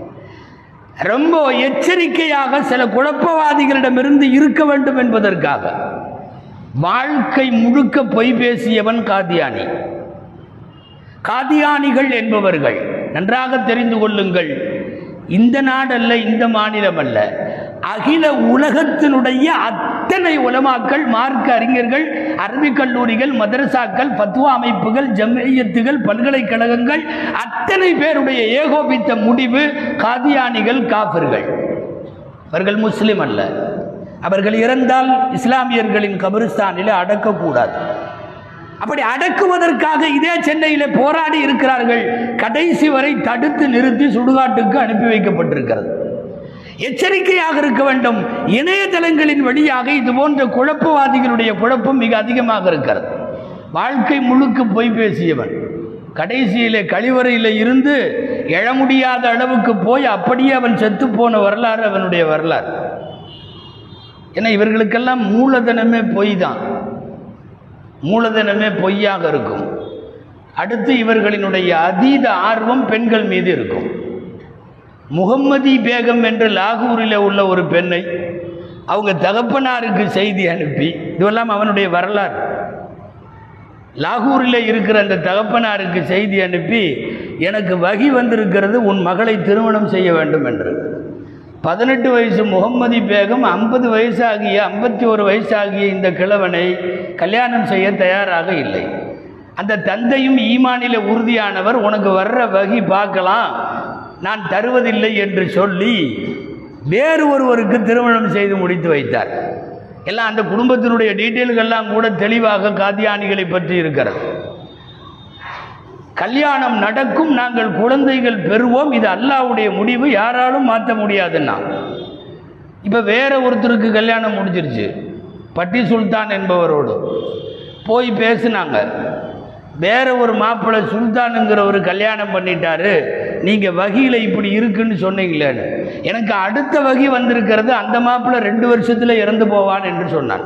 A: ரொம்ப எச்சரிக்கையாக சில குழப்பவாதிகளிடமிருந்து இருக்க வேண்டும் என்பதற்காக வாழ்க்கை முழுக்க பொய் பேசியவன் காதியானி காதியானிகள் என்பவர்கள் நன்றாக தெரிந்து கொள்ளுங்கள் இந்த நாடல்ல இந்த மாநிலம் அல்ல அகில உலகத்தினுடைய அத்தனை உலமாக்கள் மார்க்க அறிஞர்கள் அரபிக் கல்லூரிகள் மதரசாக்கள் பத்துவா அமைப்புகள் ஜம்மியத்துகள் பல்கலைக்கழகங்கள் அத்தனை பேருடைய ஏகோபித்த முடிவு காதியானிகள் காஃபிர்கள் அவர்கள் முஸ்லிம் அல்ல அவர்கள் இறந்தால் இஸ்லாமியர்களின் கபிரிஸ்தானில் அடக்கக்கூடாது அப்படி அடக்குவதற்காக இதே சென்னையில் போராடி இருக்கிறார்கள் கடைசி வரை தடுத்து நிறுத்தி சுடுகாட்டுக்கு அனுப்பி வைக்கப்பட்டிருக்கிறது எச்சரிக்கையாக இருக்க வேண்டும் இணையதளங்களின் வழியாக இது போன்ற குழப்பவாதிகளுடைய குழப்பம் மிக அதிகமாக இருக்கிறது வாழ்க்கை முழுக்க பொய் பேசியவன் கடைசியிலே கழிவறையில் இருந்து எழ முடியாத அளவுக்கு போய் அப்படியே அவன் செத்து போன வரலாறு அவனுடைய வரலாறு ஏன்னா இவர்களுக்கெல்லாம் மூலதனமே பொய் தான் மூலதனமே பொய்யாக இருக்கும் அடுத்து இவர்களினுடைய அதீத ஆர்வம் பெண்கள் மீது இருக்கும் முகம்மதி பேகம் என்ற லாகூரில் உள்ள ஒரு பெண்ணை அவங்க தகப்பனாருக்கு செய்தி அனுப்பி இதுவெல்லாம் அவனுடைய வரலாறு லாகூரில் இருக்கிற அந்த தகப்பனாருக்கு செய்தி அனுப்பி எனக்கு வகி வந்திருக்கிறது உன் மகளை திருமணம் செய்ய வேண்டும் என்று பதினெட்டு வயசு முகம்மதி பேகம் ஐம்பது வயசாகிய ஐம்பத்தி ஒரு வயசாகிய இந்த கிழவனை கல்யாணம் செய்ய தயாராக இல்லை அந்த தந்தையும் ஈமானில உறுதியானவர் உனக்கு வர்ற வகி பார்க்கலாம் நான் தருவதில்லை என்று சொல்லி வேறு ஒருவருக்கு திருமணம் செய்து முடித்து வைத்தார் எல்லாம் அந்த குடும்பத்தினுடைய டீட்டெயில்கள்லாம் கூட தெளிவாக காதியானிகளை பற்றி இருக்கிறது கல்யாணம் நடக்கும் நாங்கள் குழந்தைகள் பெறுவோம் இது அல்லாஹ்வுடைய முடிவு யாராலும் மாற்ற முடியாதுன்னா இப்போ வேற ஒருத்தருக்கு கல்யாணம் முடிஞ்சிருச்சு பட்டி சுல்தான் என்பவரோடு போய் பேசுனாங்க வேற ஒரு மாப்பிள்ளை சுல்தானுங்கிற ஒரு கல்யாணம் பண்ணிட்டாரு நீங்கள் வகியில் இப்படி இருக்குன்னு சொன்னீங்களேன்னு எனக்கு அடுத்த வகி வந்திருக்கிறது அந்த மாப்பிள்ளை ரெண்டு வருஷத்தில் இறந்து போவான் என்று சொன்னான்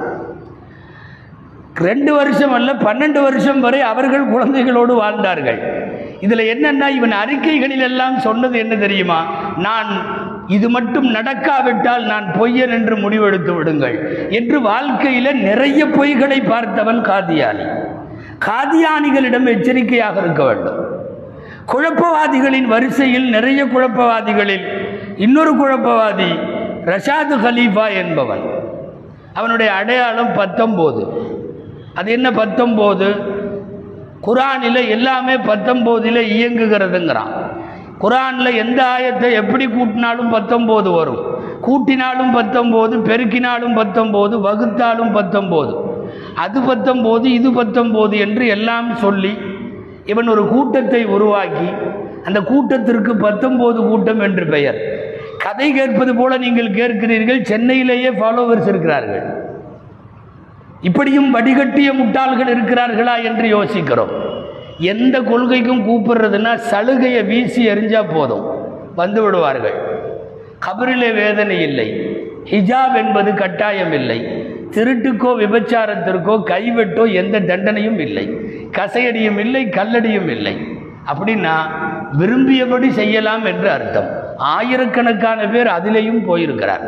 A: ரெண்டு வருஷம் அல்ல பன்னெண்டு வருஷம் வரை அவர்கள் குழந்தைகளோடு வாழ்ந்தார்கள் இதில் என்னன்னா இவன் அறிக்கைகளில் எல்லாம் சொன்னது என்ன தெரியுமா நான் இது மட்டும் நடக்காவிட்டால் நான் பொய்யன் என்று முடிவெடுத்து விடுங்கள் என்று வாழ்க்கையில் நிறைய பொய்களை பார்த்தவன் காதியானி காதியானிகளிடம் எச்சரிக்கையாக இருக்க வேண்டும் குழப்பவாதிகளின் வரிசையில் நிறைய குழப்பவாதிகளில் இன்னொரு குழப்பவாதி ரஷாது ஹலீஃபா என்பவன் அவனுடைய அடையாளம் பத்தொம்போது அது என்ன பத்தொம்போது குரானில் எல்லாமே பத்தொம்போதில் இயங்குகிறதுங்கிறான் குரானில் எந்த ஆயத்தை எப்படி கூட்டினாலும் பத்தொம்போது வரும் கூட்டினாலும் பத்தொம்போது பெருக்கினாலும் பத்தொம்போது வகுத்தாலும் பத்தொம்போது அது பத்தொம்போது இது பத்தொம்போது என்று எல்லாம் சொல்லி இவன் ஒரு கூட்டத்தை உருவாக்கி அந்த கூட்டத்திற்கு பத்தொம்போது கூட்டம் என்று பெயர் கதை கேட்பது போல நீங்கள் கேட்கிறீர்கள் சென்னையிலேயே ஃபாலோவர்ஸ் இருக்கிறார்கள் இப்படியும் வடிகட்டிய முட்டாள்கள் இருக்கிறார்களா என்று யோசிக்கிறோம் எந்த கொள்கைக்கும் கூப்பிடுறதுன்னா சலுகையை வீசி எறிஞ்சா போதும் வந்து விடுவார்கள் கபரிலே வேதனை இல்லை ஹிஜாப் என்பது கட்டாயம் இல்லை திருட்டுக்கோ விபச்சாரத்திற்கோ கைவெட்டோ எந்த தண்டனையும் இல்லை கசையடியும் இல்லை கல்லடியும் இல்லை அப்படின்னா விரும்பியபடி செய்யலாம் என்று அர்த்தம் ஆயிரக்கணக்கான பேர் அதிலேயும் போயிருக்கிறார்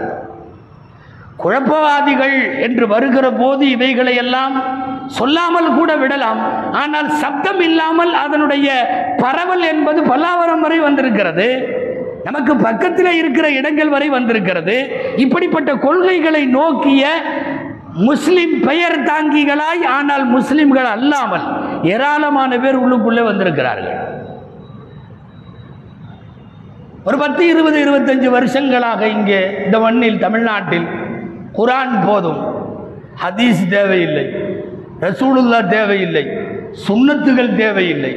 A: குழப்பவாதிகள் என்று வருகிற போது இவைகளை எல்லாம் சொல்லாமல் கூட விடலாம் ஆனால் சப்தம் இல்லாமல் அதனுடைய பரவல் என்பது பல்லாவரம் வரை வந்திருக்கிறது நமக்கு பக்கத்தில் இருக்கிற இடங்கள் வரை வந்திருக்கிறது இப்படிப்பட்ட கொள்கைகளை நோக்கிய முஸ்லிம் பெயர் தாங்கிகளாய் ஆனால் முஸ்லிம்கள் அல்லாமல் ஏராளமான பேர் உள்ளுக்குள்ளே வந்திருக்கிறார்கள் ஒரு பத்து இருபது இருபத்தஞ்சு வருஷங்களாக இங்கே இந்த மண்ணில் தமிழ்நாட்டில் குரான் போதும் ஹதீஸ் தேவையில்லை ரசூலுல்லா தேவையில்லை சுன்னத்துகள் தேவையில்லை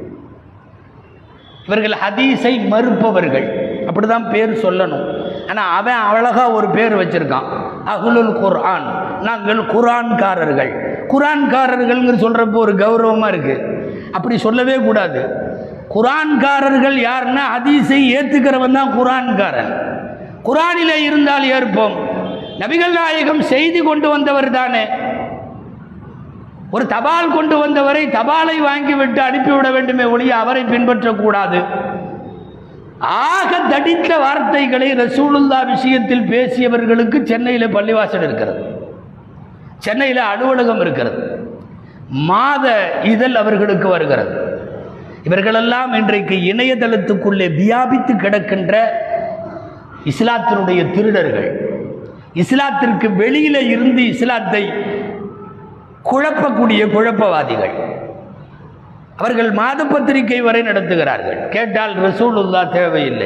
A: இவர்கள் ஹதீஸை மறுப்பவர்கள் அப்படிதான் பேர் சொல்லணும் ஆனால் அவன் அழகா ஒரு பேர் வச்சிருக்கான் அகுலுல் குர்ஆன் நாங்கள் குரான்காரர்கள் குரான்காரர்கள்ங்கிற சொல்கிறப்போ ஒரு கௌரவமாக இருக்கு அப்படி சொல்லவே கூடாது குரான்காரர்கள் யாருன்னா ஹதீஸை ஏற்றுக்கிறவன் தான் குரான்காரன் குரானிலே இருந்தால் ஏற்போம் நபிகள் நாயகம் செய்தி கொண்டு வந்தவர் தானே ஒரு தபால் கொண்டு வந்தவரை தபாலை வாங்கிவிட்டு அனுப்பிவிட வேண்டுமே ஒழிய அவரை பின்பற்றக்கூடாது ஆக தடித்த வார்த்தைகளை ரசூலுல்லா விஷயத்தில் பேசியவர்களுக்கு சென்னையில் பள்ளிவாசல் இருக்கிறது சென்னையில் அலுவலகம் இருக்கிறது மாத இதழ் அவர்களுக்கு வருகிறது இவர்களெல்லாம் இன்றைக்கு இணையதளத்துக்குள்ளே வியாபித்து கிடக்கின்ற இஸ்லாத்தினுடைய திருடர்கள் இஸ்லாத்திற்கு வெளியில இருந்து இஸ்லாத்தை குழப்பக்கூடிய குழப்பவாதிகள் அவர்கள் மாத பத்திரிகை வரை நடத்துகிறார்கள் கேட்டால் ரசூலுல்லா தேவையில்லை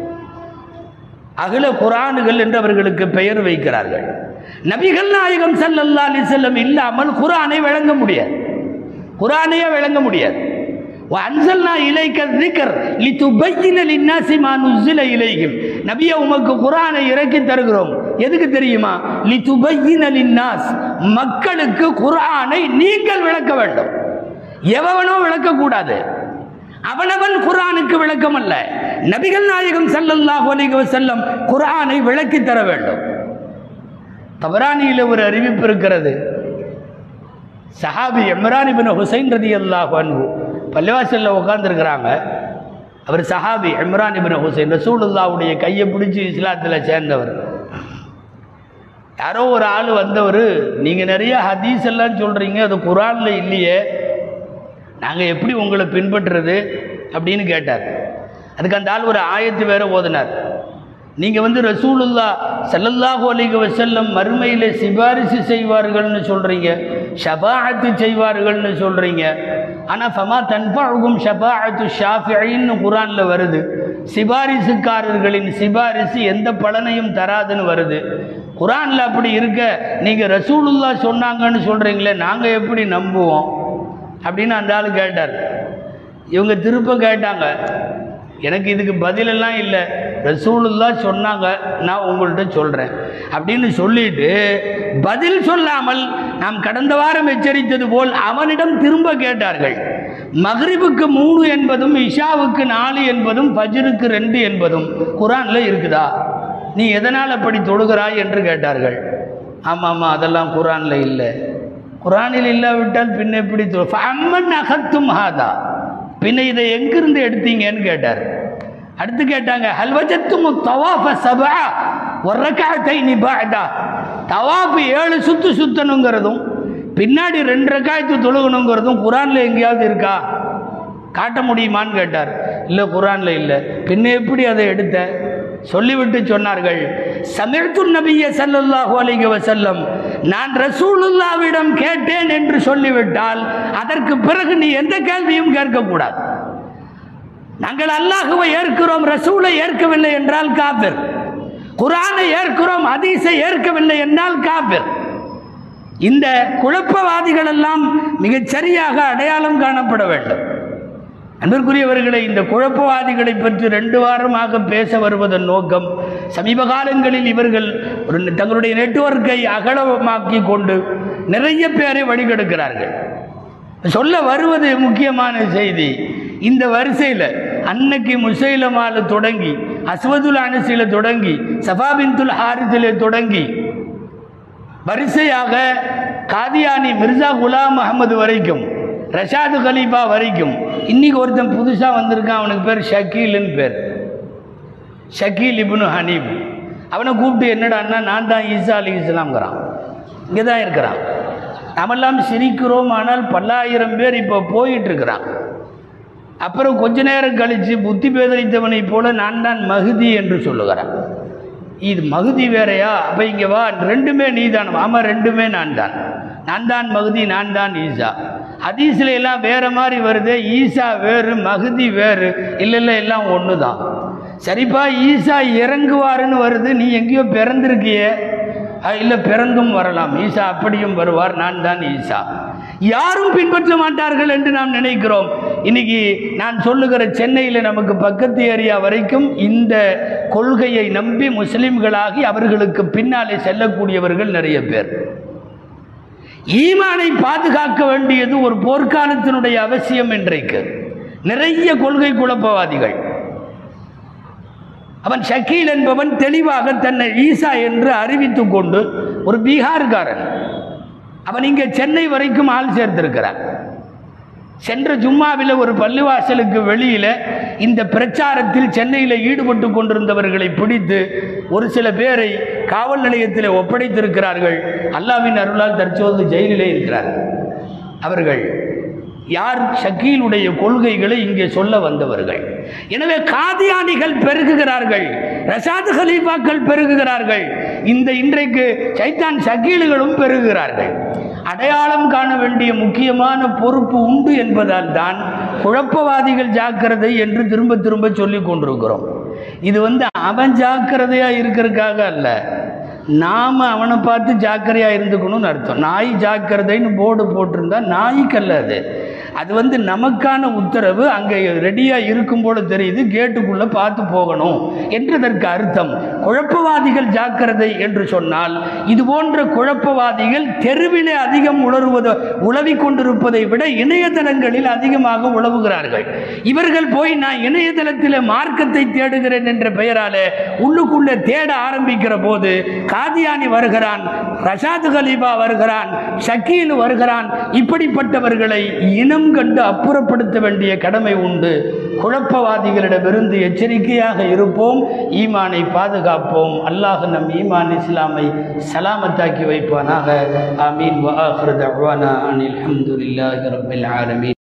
A: அகில குரானுகள் என்று அவர்களுக்கு பெயர் வைக்கிறார்கள் நபிகள் நாயகம் ஸல்லல்லாஹு அலைஹி வஸல்லம் இல்லாமல் குரானை விளங்க முடியாது குரானையே விளங்க முடியாது அன்சல்னா இலைக்க திக்கர் லித்துபையின லின்னாசி மா நுஸ்ஸில இலைஹிம் நபியே உமக்கு குரானை இறக்கி தருகிறோம் எதுக்கு தெரியுமா லித்துபையின லின்னாஸ் மக்களுக்கு குரானை நீங்கள் விளக்க வேண்டும் எவனோ விளக்கக்கூடாது அவனவன் குரானுக்கு விளக்கம் அல்ல நபிகள் நாயகம் ஸல்லல்லாஹு அலைஹி வஸல்லம் குரானை விளக்கி தர வேண்டும் தபரானியில் ஒரு அறிவிப்பு இருக்கிறது சஹாபி இம்ரான் இப்னு ஹுசைன் ரதியல்லாஹு அன்ஹு பள்ளிவாசலில் உட்காந்துருக்கிறாங்க அவர் சஹாபி இம்ரான் இப்னு ஹுசைன் ரசூலுல்லாவுடைய கையை பிடிச்சி இஸ்லாத்தில் சேர்ந்தவர் யாரோ ஒரு ஆள் வந்தவர் நீங்கள் நிறைய ஹதீஸ் எல்லாம் சொல்கிறீங்க அது குரானில் இல்லையே நாங்கள் எப்படி உங்களை பின்பற்றுறது அப்படின்னு கேட்டார் அதுக்கு அந்த ஆள் ஒரு ஆயத்து வேற ஓதினார் நீங்கள் வந்து ரசூலுல்லா ஸல்லல்லாஹு அலைஹி வஸல்லம் மறுமையில் சிபாரிசு செய்வார்கள்னு சொல்கிறீங்க ஷபாஅத்து செய்வார்கள்னு சொல்கிறீங்க ஆனால் ஃபமா தன்ஃபஅகும் ஷபாஅத்து ஷாஃபிஈன்னு குரானில் வருது சிபாரிசுக்காரர்களின் சிபாரிசு எந்த பலனையும் தராதுன்னு வருது குரானில் அப்படி இருக்க நீங்கள் ரசூலுல்லா சொன்னாங்கன்னு சொல்கிறீங்களே நாங்கள் எப்படி நம்புவோம் அப்படின்னு அந்த ஆள் கேட்டார் இவங்க திருப்ப கேட்டாங்க எனக்கு இதுக்கு பதிலெல்லாம் இல்லை ரசூலுல்லா சொன்னாங்க நான் உங்கள்கிட்ட சொல்கிறேன் அப்படின்னு சொல்லிட்டு பதில் சொல்லாமல் நாம் கடந்த வாரம் எச்சரித்தது போல் அவனிடம் திரும்ப கேட்டார்கள் மக்ரிபுக்கு மூணு என்பதும் இஷாவுக்கு நாலு என்பதும் ஃபஜ்ருக்கு ரெண்டு என்பதும் குரானில் இருக்குதா நீ எதனால் அப்படி தொழுகிறாய் என்று கேட்டார்கள் ஆமாம் ஆமாம் அதெல்லாம் குரானில் இல்லை குரானில் இல்லாவிட்டால் பின்ன எப்படி தொழு அம்மன் அகத்தும் ஹாதா பின்ன இதை எங்கிருந்து எடுத்தீங்கன்னு கேட்டார் அடுத்து கேட்டாங்க ஹல்வஜத்தும் தவாஃப சபா ஒரக்காத்தை நிபாடா தவாஃப் ஏழு சுத்து சுத்தணுங்கிறதும் பின்னாடி ரெண்டு ரக்காயத்து தொழுகணுங்கிறதும் குரானில் எங்கேயாவது இருக்கா காட்ட முடியுமான்னு கேட்டார் இல்லை குரானில் இல்லை பின்ன எப்படி அதை எடுத்த சொல்லிவிட்டு சொன்னார்கள் சமிழ்த்து நபிய ஸல்லல்லாஹு அலைஹி வஸல்லம் நான் ரசூலுல்லாவிடம் கேட்டேன் என்று சொல்லிவிட்டால் அதற்கு பிறகு நீ எந்த கேள்வியும் கேட்கக்கூடாது நாங்கள் அல்லாஹுவை ஏற்கிறோம் ரசூலை ஏற்கவில்லை என்றால் காபிர் குரானை ஏற்கிறோம் ஹதீஸை ஏற்கவில்லை என்றால் காபிர் இந்த குழப்பவாதிகள் எல்லாம் மிகச் சரியாக அடையாளம் காணப்பட வேண்டும் அன்பிற்குரியவர்களை இந்த குழப்பவாதிகளை பற்றி ரெண்டு வாரமாக பேச வருவதன் நோக்கம் சமீப காலங்களில் இவர்கள் ஒரு தங்களுடைய நெட்வொர்க்கை அகலமாக்கி கொண்டு நிறைய பேரை வழிகெடுக்கிறார்கள் சொல்ல வருவது முக்கியமான செய்தி இந்த வரிசையில் அன்னைக்கு முசைலமால தொடங்கி அஸ்வதுல் அனசில தொடங்கி சஃபாபின்துல் ஹாரிஸில் தொடங்கி வரிசையாக காதியானி மிர்சா குலாம் அகமது வரைக்கும் ரஷாது கலீஃபா வரைக்கும் இன்னைக்கு ஒருத்தன் புதுசாக வந்திருக்கான் அவனுக்கு பேர் ஷக்கீல்னு பேர் ஷக்கீல் இப்னு ஹனீப் அவனை கூப்பிட்டு என்னடான்னா நான் தான் ஈசா அலி இஸ்லாம்ங்கிறான் இங்கே தான் இருக்கிறான் நாமெல்லாம் சிரிக்கிறோம் ஆனால் பல்லாயிரம் பேர் இப்போ போயிட்டு இருக்கிறான் அப்புறம் கொஞ்ச நேரம் கழித்து புத்தி பேதலித்தவனைப் போல நான் தான் மகுதி என்று சொல்லுகிறான் இது மகுதி வேறையா அப்போ இங்கே வா ரெண்டுமே நீ தான் ஆமாம் ரெண்டுமே நான் தான் நான் தான் மகுதி நான் தான் ஈசா ஹதீஸ்ல எல்லாம் வேற மாதிரி வருது ஈசா வேறு மகுதி வேறு இல்லை இல்லை எல்லாம் ஒன்று தான் சரிப்பா ஈசா இறங்குவாருன்னு வருது நீ எங்கேயோ பிறந்திருக்கியே இல்லை பிறந்தும் வரலாம் ஈசா அப்படியும் வருவார் நான் தான் ஈசா யாரும் பின்பற்ற மாட்டார்கள் என்று நாம் நினைக்கிறோம் இன்னைக்கு நான் சொல்லுகிற சென்னையில் நமக்கு பக்கத்து ஏரியா வரைக்கும் இந்த கொள்கையை நம்பி முஸ்லிம்களாகி அவர்களுக்கு பின்னாலே செல்லக்கூடியவர்கள் நிறைய பேர் ஈமானை பாதுகாக்க வேண்டியது ஒரு போர்க்காலத்தினுடைய அவசியம் இன்றைக்கு நிறைய கொள்கை குழப்பவாதிகள் அவன் ஷக்கீல் என்பவன் தெளிவாக தன்னை ஈசா என்று அறிவித்துக் கொண்டு ஒரு பீகார்காரன் அவன் இங்கே சென்னை வரைக்கும் ஆள் சேர்த்திருக்கிறான் சென்ற ஜும்மாவில் ஒரு பள்ளிவாசலுக்கு வெளியில் இந்த பிரச்சாரத்தில் சென்னையில் ஈடுபட்டு கொண்டிருந்தவர்களை பிடித்து ஒரு சில பேரை காவல் நிலையத்தில் ஒப்படைத்திருக்கிறார்கள் அல்லாவின் அருளால் தற்போது ஜெயிலிலே இருக்கிறார்கள் அவர்கள் யார் ஷக்கீலுடைய கொள்கைகளை இங்கே சொல்ல வந்தவர்கள் எனவே காதியானிகள் பெருகுகிறார்கள் ரசாத் ஹலீஃபாக்கள் பெருகுகிறார்கள் இந்த இன்றைக்கு சைத்தான் ஷக்கீல்களும் பெருகுகிறார்கள் அடையாளம் காண வேண்டிய முக்கியமான பொறுப்பு உண்டு என்பதால் தான் குழப்பவாதிகள் ஜாக்கிரதை என்று திரும்ப திரும்ப சொல்லிக் கொண்டிருக்கிறோம் இது வந்து அவன் ஜாக்கிரதையா இருக்கிறதுக்காக அல்ல நாம் அவனை பார்த்து ஜாக்கிரதையாக இருந்துக்கணும்னு அர்த்தம் நாய் ஜாக்கிரதைன்னு போர்டு போட்டிருந்தா நாய்க்கல்ல அது அது வந்து நமக்கான உத்தரவு அங்கே ரெடியாக இருக்கும் போல தெரியுது கேட்டுக்குள்ளே பார்த்து போகணும் என்றதற்கு அர்த்தம் குழப்பவாதிகள் ஜாக்கிரதை என்று சொன்னால் இது போன்ற குழப்பவாதிகள் தெருவிலே அதிகம் உணர்வது உழவி கொண்டிருப்பதை விட இணையதளங்களில் அதிகமாக உழவுகிறார்கள் இவர்கள் போய் நான் இணையதளத்தில் மார்க்கத்தை தேடுகிறேன் என்ற பெயராலே உள்ளுக்குள்ளே தேட ஆரம்பிக்கிற போது காதியானி வருகிறான் ரஷாது கலீபா வருகிறான் ஷக்கீல் வருகிறான் இப்படிப்பட்டவர்களை இனம் கண்டு அப்புறப்படுத்த வேண்டிய கடமை உண்டு குழப்பவாதிகளிடமிருந்து எச்சரிக்கையாக இருப்போம் ஈமானை பாதுகாப்போம் அல்லாஹ் நம் ஈமான் இஸ்லாமை சலாமத்தாக்கி வைப்பானாக ஆமீன் வ ஆஹிரு தஅவானா அனில் ஹம்துலில்லாஹி ரப்பில் ஆலமீன்